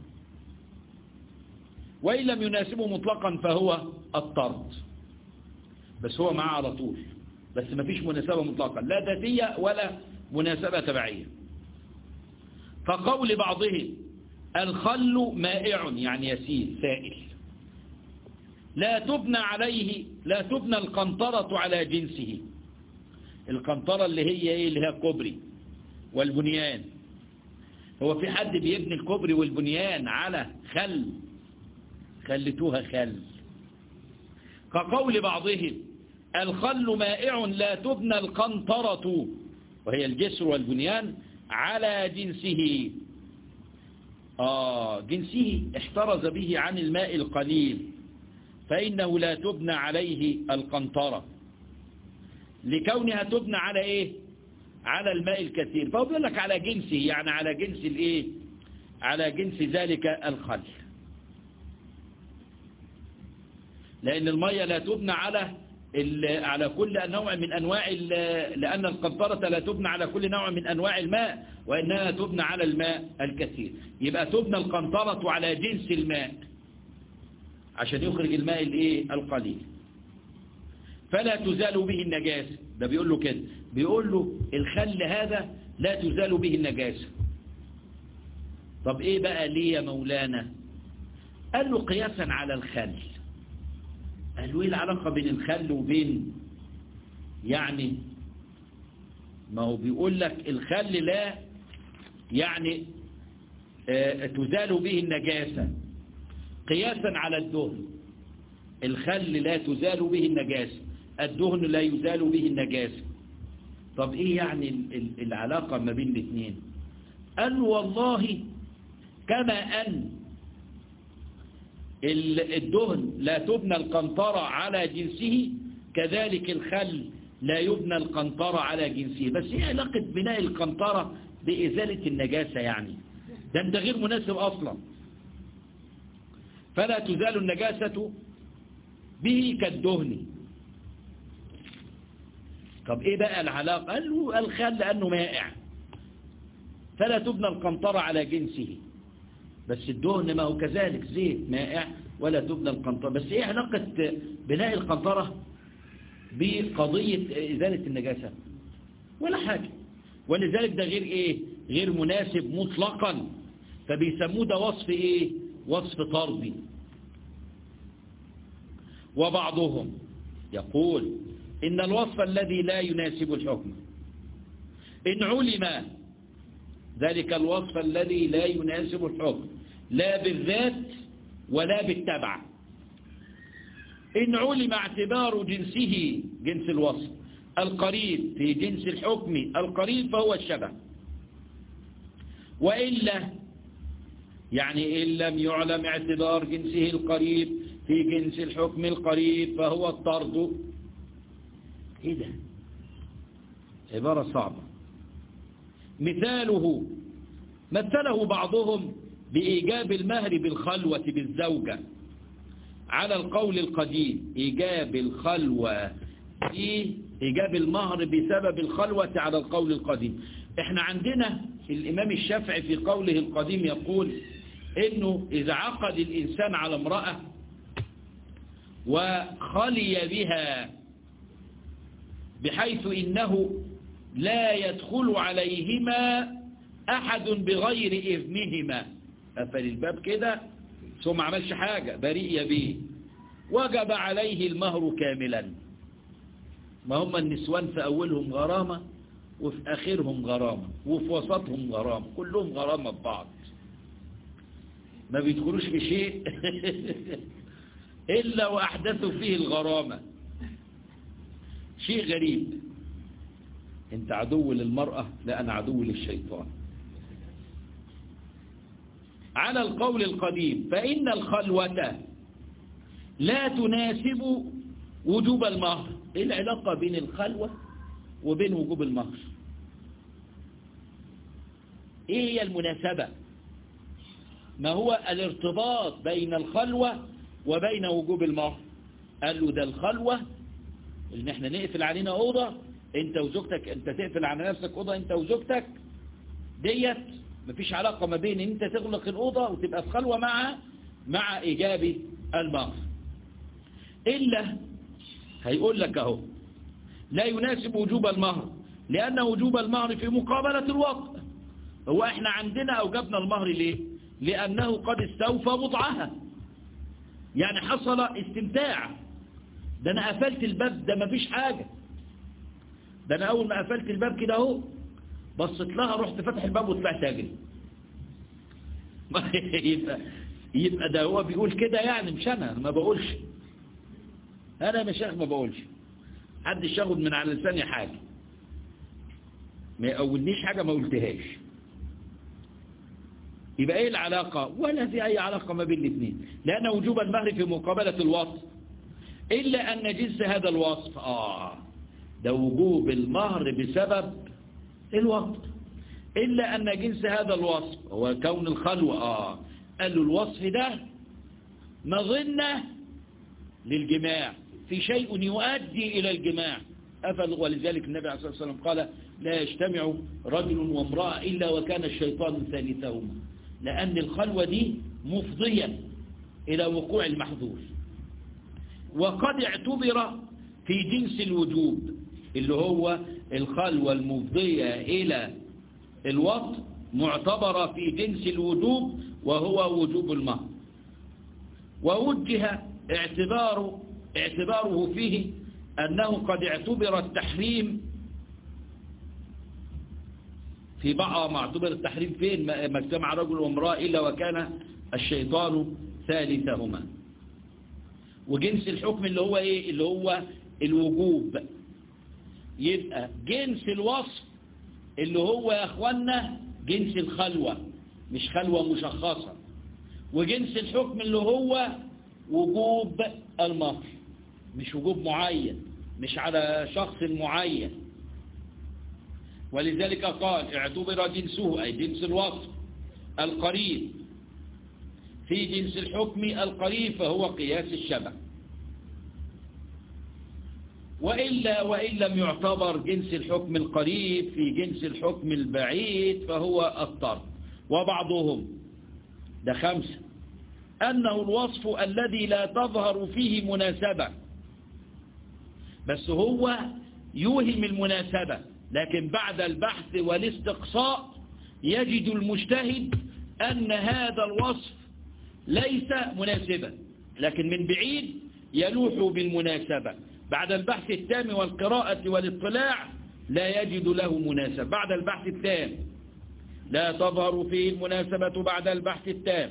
وإن لم يناسبه مطلقا فهو الطرد بس هو معاه على طول بس مفيش مناسبة مطلقا لا ذاتية ولا مناسبة تبعية فقول بعضهم الخل مائع يعني يسيل سائل لا تبنى عليه لا تبنى القنطرة على جنسه القنطرة اللي هي ايه اللي هي الكوبري والبنيان هو في حد بيبني الكوبري والبنيان على خل خلتوها خل كقول بعضهم الخل مائع لا تبنى القنطرة وهي الجسر والبنيان على جنسه آه جنسه احترز به عن الماء القليل فإنه لا تبنى عليه القنطرة لكونها تبنى على إيه على الماء الكثير فهو بيقول لك على جنسه يعني على جنس الإيه على جنس ذلك الخل لأن المية لا تبنى على على كل نوع من أنواع لأن القنطرة لا تبنى على كل نوع من أنواع الماء وإنها تبنى على الماء الكثير يبقى تبنى القنطرة على جنس الماء عشان يخرج الماء الايه القليل فلا تزال به النجاسة ده بيقول له كده بيقول له الخل هذا لا تزال به النجاسة طب ايه بقى ليه يا مولانا قال له قياسا على الخل قال له ايه العلاقة بين الخل وبين يعني ما هو بيقول لك الخل لا يعني آه تزال به النجاسة قياسا على الدهن الخل لا تزال به النجاسة الدهن لا يزال به النجاسة طب ايه يعني العلاقة ما بين الاثنين قال والله كما ان الدهن لا تبنى القنطرة على جنسه كذلك الخل لا يبنى القنطرة على جنسه بس ايه علاقة بناء القنطرة بإزالة النجاسة يعني ده انت غير مناسب أصلا فلا تزال النجاسة به كالدهن طب ايه بقى العلاقة قال له الخل لأنه مائع فلا تبنى القنطرة على جنسه بس الدهن ما هو كذلك زيت مائع ولا تبنى القنطرة بس ايه علاقة بناء القنطرة بقضية إزالة النجاسة ولا حاجة ولذلك ده غير ايه غير مناسب مطلقا فبيسموه ده وصف ايه وصف طردي وبعضهم يقول إن الوصف الذي لا يناسب الحكم إن علم ذلك الوصف الذي لا يناسب الحكم لا بالذات ولا بالتبع إن علم اعتبار جنسه جنس الوصف القريب في جنس الحكم القريب فهو الشبه وإلا يعني إن لم يعلم اعتبار جنسه القريب في جنس الحكم القريب فهو الطرد ايه ده عبارة صعبة مثاله مثله بعضهم بإيجاب المهر بالخلوة بالزوجة على القول القديم إيجاب الخلوة في إيجاب المهر بسبب الخلوة على القول القديم احنا عندنا الإمام الشافعي في قوله القديم يقول إنه إذا عقد الإنسان على امرأة وخلي بها بحيث إنه لا يدخل عليهما أحد بغير إذنهما قفل الباب كده ثم عملش حاجة بريء به وجب عليه المهر كاملا ما هم النسوان في أولهم غرامة وفي آخرهم غرامة وفي وسطهم غرامة كلهم غرامة ببعض ما بيدخلوش بشيء إلا وأحدثوا فيه الغرامة شيء غريب انت عدو للمرأة لا أنا عدو للشيطان على القول القديم فإن الخلوة لا تناسب وجوب المهر ايه العلاقة بين الخلوة وبين وجوب المهر ايه هي المناسبة ما هو الارتباط بين الخلوة وبين وجوب المهر قال له ده الخلوة ان احنا نقفل علينا اوضة انت وزوجتك انت تقفل على نفسك اوضة انت وزوجتك ديت مفيش علاقة ما بين انت تغلق الاوضة وتبقى في خلوة مع مع ايجاب المهر الا هيقول لك اهو لا يناسب وجوب المهر لان وجوب المهر في مقابلة الوقت هو احنا عندنا اوجبنا المهر ليه لانه قد استوفى وضعها يعني حصل استمتاع ده انا قفلت الباب ده مفيش حاجة ده انا اول ما قفلت الباب كده اهو بصيت لها رحت فتح الباب وطلعت اجري يبقى يبقى ده هو بيقول كده يعني مش أنا ما بقولش أنا مش ما بقولش حدش ياخد من على لساني حاجة ما يقولنيش حاجة ما قلتهاش يبقى ايه العلاقة ولا في اي علاقة ما بين الاثنين لان وجوب المهر في مقابلة الوصف الا ان جنس هذا الوصف اه ده وجوب المهر بسبب الوصف الا ان جنس هذا الوصف هو كون الخلوة اه قال له الوصف ده مظنة للجماع في شيء يؤدي الى الجماع أفل ولذلك النبي عليه الصلاة والسلام قال لا يجتمع رجل وامرأة إلا وكان الشيطان ثالثهما لأن الخلوة دي مفضية إلى وقوع المحظور وقد اعتبر في جنس الوجوب اللي هو الخلوة المفضية إلى الوقت معتبرة في جنس الوجوب وهو وجوب المهر ووجه اعتبار اعتباره فيه أنه قد اعتبر التحريم في بعض ما اعتبر التحريم فين ما اجتمع رجل وامرأة إلا وكان الشيطان ثالثهما وجنس الحكم اللي هو ايه اللي هو الوجوب يبقى جنس الوصف اللي هو يا اخوانا جنس الخلوة مش خلوة مشخصة وجنس الحكم اللي هو وجوب المهر مش وجوب معين مش على شخص معين ولذلك قال اعتبر جنسه أي جنس الوصف القريب في جنس الحكم القريب فهو قياس الشبه وإلا وإن لم يعتبر جنس الحكم القريب في جنس الحكم البعيد فهو الطرد وبعضهم ده خمسة أنه الوصف الذي لا تظهر فيه مناسبة بس هو يوهم المناسبة لكن بعد البحث والاستقصاء يجد المجتهد أن هذا الوصف ليس مناسبا لكن من بعيد يلوح بالمناسبة بعد البحث التام والقراءة والاطلاع لا يجد له مناسبة بعد البحث التام لا تظهر فيه المناسبة بعد البحث التام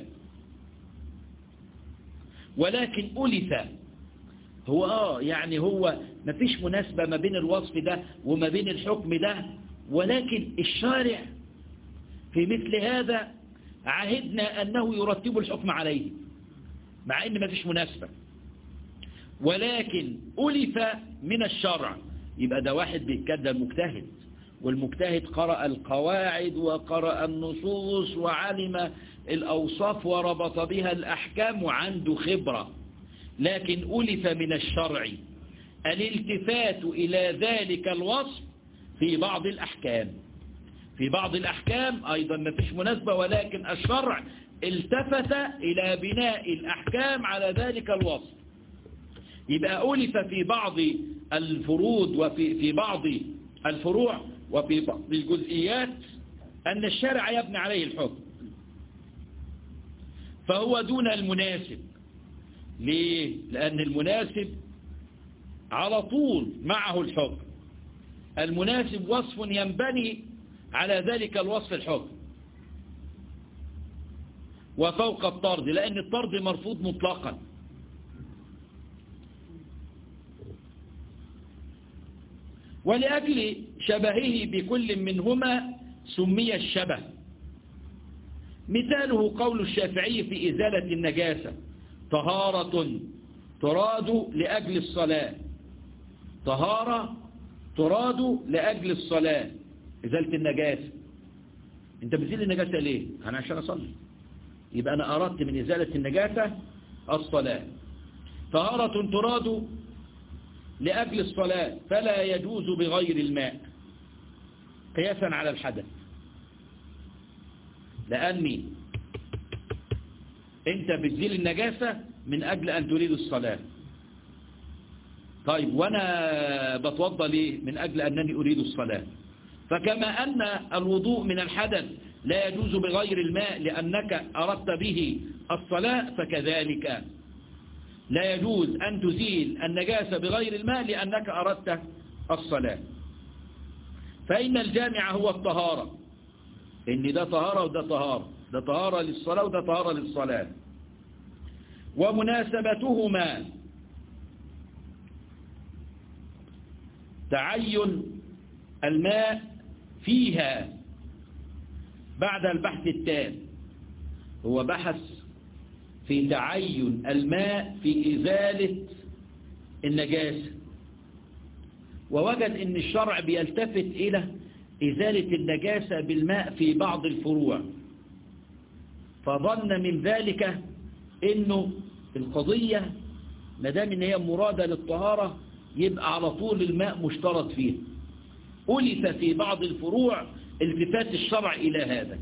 ولكن ألف هو آه يعني هو ما فيش مناسبة ما بين الوصف ده وما بين الحكم ده ولكن الشارع في مثل هذا عهدنا أنه يرتب الحكم عليه مع أن ما فيش مناسبة ولكن ألف من الشرع يبقى ده واحد بيتكدى مجتهد والمجتهد قرأ القواعد وقرأ النصوص وعلم الأوصاف وربط بها الأحكام وعنده خبرة لكن ألف من الشرع الالتفات إلى ذلك الوصف في بعض الأحكام في بعض الأحكام أيضا ما فيش مناسبة ولكن الشرع التفت إلى بناء الأحكام على ذلك الوصف يبقى ألف في بعض الفروض وفي في بعض الفروع وفي بعض الجزئيات أن الشرع يبني عليه الحكم فهو دون المناسب ليه؟ لأن المناسب على طول معه الحكم المناسب وصف ينبني على ذلك الوصف الحكم وفوق الطرد لأن الطرد مرفوض مطلقا ولأجل شبهه بكل منهما سمي الشبه مثاله قول الشافعي في إزالة النجاسة طهارة تراد لأجل الصلاة طهارة تراد لأجل الصلاة إزالة النجاسة أنت بتزيل النجاسة ليه؟ أنا عشان أصلي يبقى أنا أردت من إزالة النجاسة الصلاة طهارة تراد لأجل الصلاة فلا يجوز بغير الماء قياسا على الحدث لأني أنت بتزيل النجاسة من أجل أن تريد الصلاة طيب وأنا بتوضى ليه من أجل أنني أريد الصلاة فكما أن الوضوء من الحدث لا يجوز بغير الماء لأنك أردت به الصلاة فكذلك لا يجوز أن تزيل النجاسة بغير الماء لأنك أردت الصلاة فإن الجامع هو الطهارة إن ده طهارة وده طهارة ده طهارة للصلاة وده طهارة للصلاة ومناسبتهما تعين الماء فيها بعد البحث التام هو بحث في تعين الماء في إزالة النجاسة ووجد ان الشرع بيلتفت إلى إزالة النجاسة بالماء في بعض الفروع فظن من ذلك انه القضية مدام ان هي مرادة للطهارة يبقى على طول الماء مشترط فيه ألف في بعض الفروع التفات الشرع إلى هذا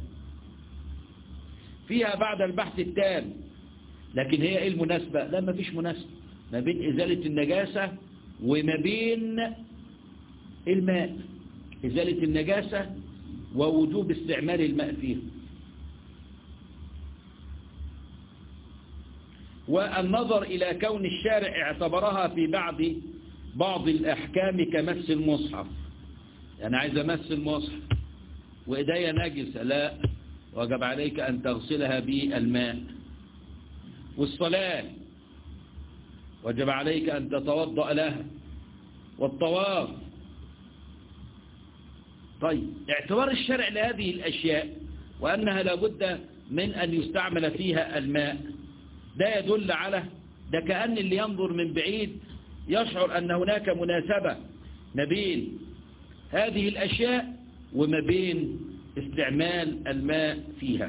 فيها بعد البحث التام لكن هي ايه المناسبة لا ما فيش مناسبة ما بين إزالة النجاسة وما بين الماء إزالة النجاسة ووجوب استعمال الماء فيه والنظر إلى كون الشارع اعتبرها في بعض بعض الأحكام كمس المصحف يعني عايز أمس المصحف وإيديا نجسة لا وجب عليك أن تغسلها بالماء والصلاة وجب عليك أن تتوضأ لها والطواف طيب اعتبار الشرع لهذه الأشياء وأنها لابد من أن يستعمل فيها الماء ده يدل على ده كأن اللي ينظر من بعيد يشعر أن هناك مناسبة ما بين هذه الأشياء وما بين استعمال الماء فيها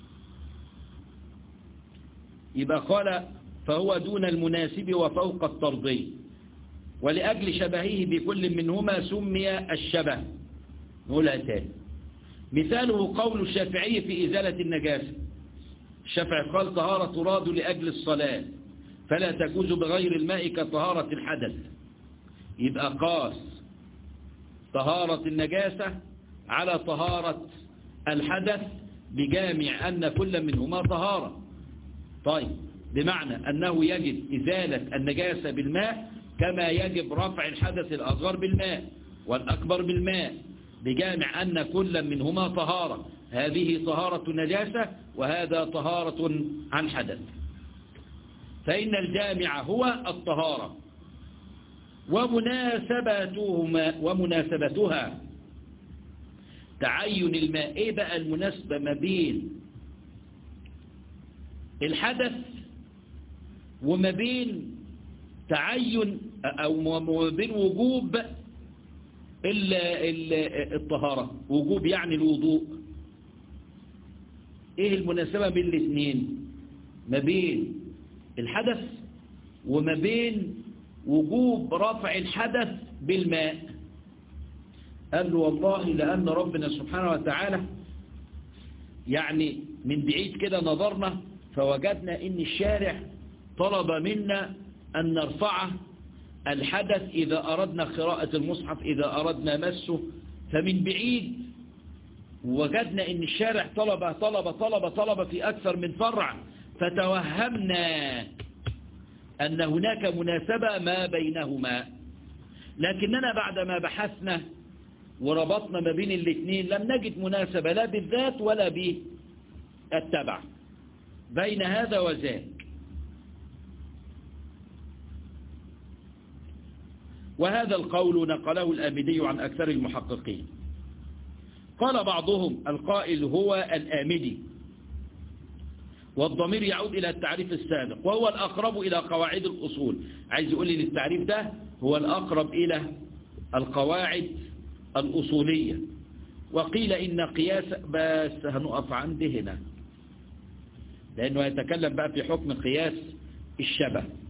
يبقى قال فهو دون المناسب وفوق الترضي ولأجل شبهه بكل منهما سمي الشبه نقولها تاني مثاله قول الشافعي في إزالة النجاسة الشافعي قال طهارة تراد لأجل الصلاة فلا تجوز بغير الماء كطهارة الحدث يبقى قاس طهارة النجاسة على طهارة الحدث بجامع أن كل منهما طهارة طيب بمعنى أنه يجب إزالة النجاسة بالماء كما يجب رفع الحدث الأصغر بالماء والأكبر بالماء بجامع أن كل منهما طهارة هذه طهارة نجاسة وهذا طهارة عن حدث فإن الجامع هو الطهارة ومناسبتهما ومناسبتها تعين الماء ايه بقى المناسبة ما بين الحدث وما بين تعين او ما بين وجوب الطهارة وجوب يعني الوضوء ايه المناسبة بين الاثنين ما بين الحدث وما بين وجوب رفع الحدث بالماء قال له والله لأن ربنا سبحانه وتعالى يعني من بعيد كده نظرنا فوجدنا ان الشارع طلب منا أن نرفع الحدث إذا أردنا قراءة المصحف إذا أردنا مسه فمن بعيد وجدنا ان الشارع طلب طلب طلب طلب في أكثر من فرع فتوهمنا أن هناك مناسبة ما بينهما لكننا بعدما بحثنا وربطنا ما بين الاثنين لم نجد مناسبة لا بالذات ولا بالتبع بين هذا وذاك وهذا القول نقله الآمدي عن أكثر المحققين قال بعضهم القائل هو الآمدي والضمير يعود إلى التعريف السابق وهو الأقرب إلى قواعد الأصول عايز يقول لي التعريف ده هو الأقرب إلى القواعد الأصولية وقيل إن قياس بس هنقف عند هنا لأنه يتكلم بقى في حكم قياس الشبه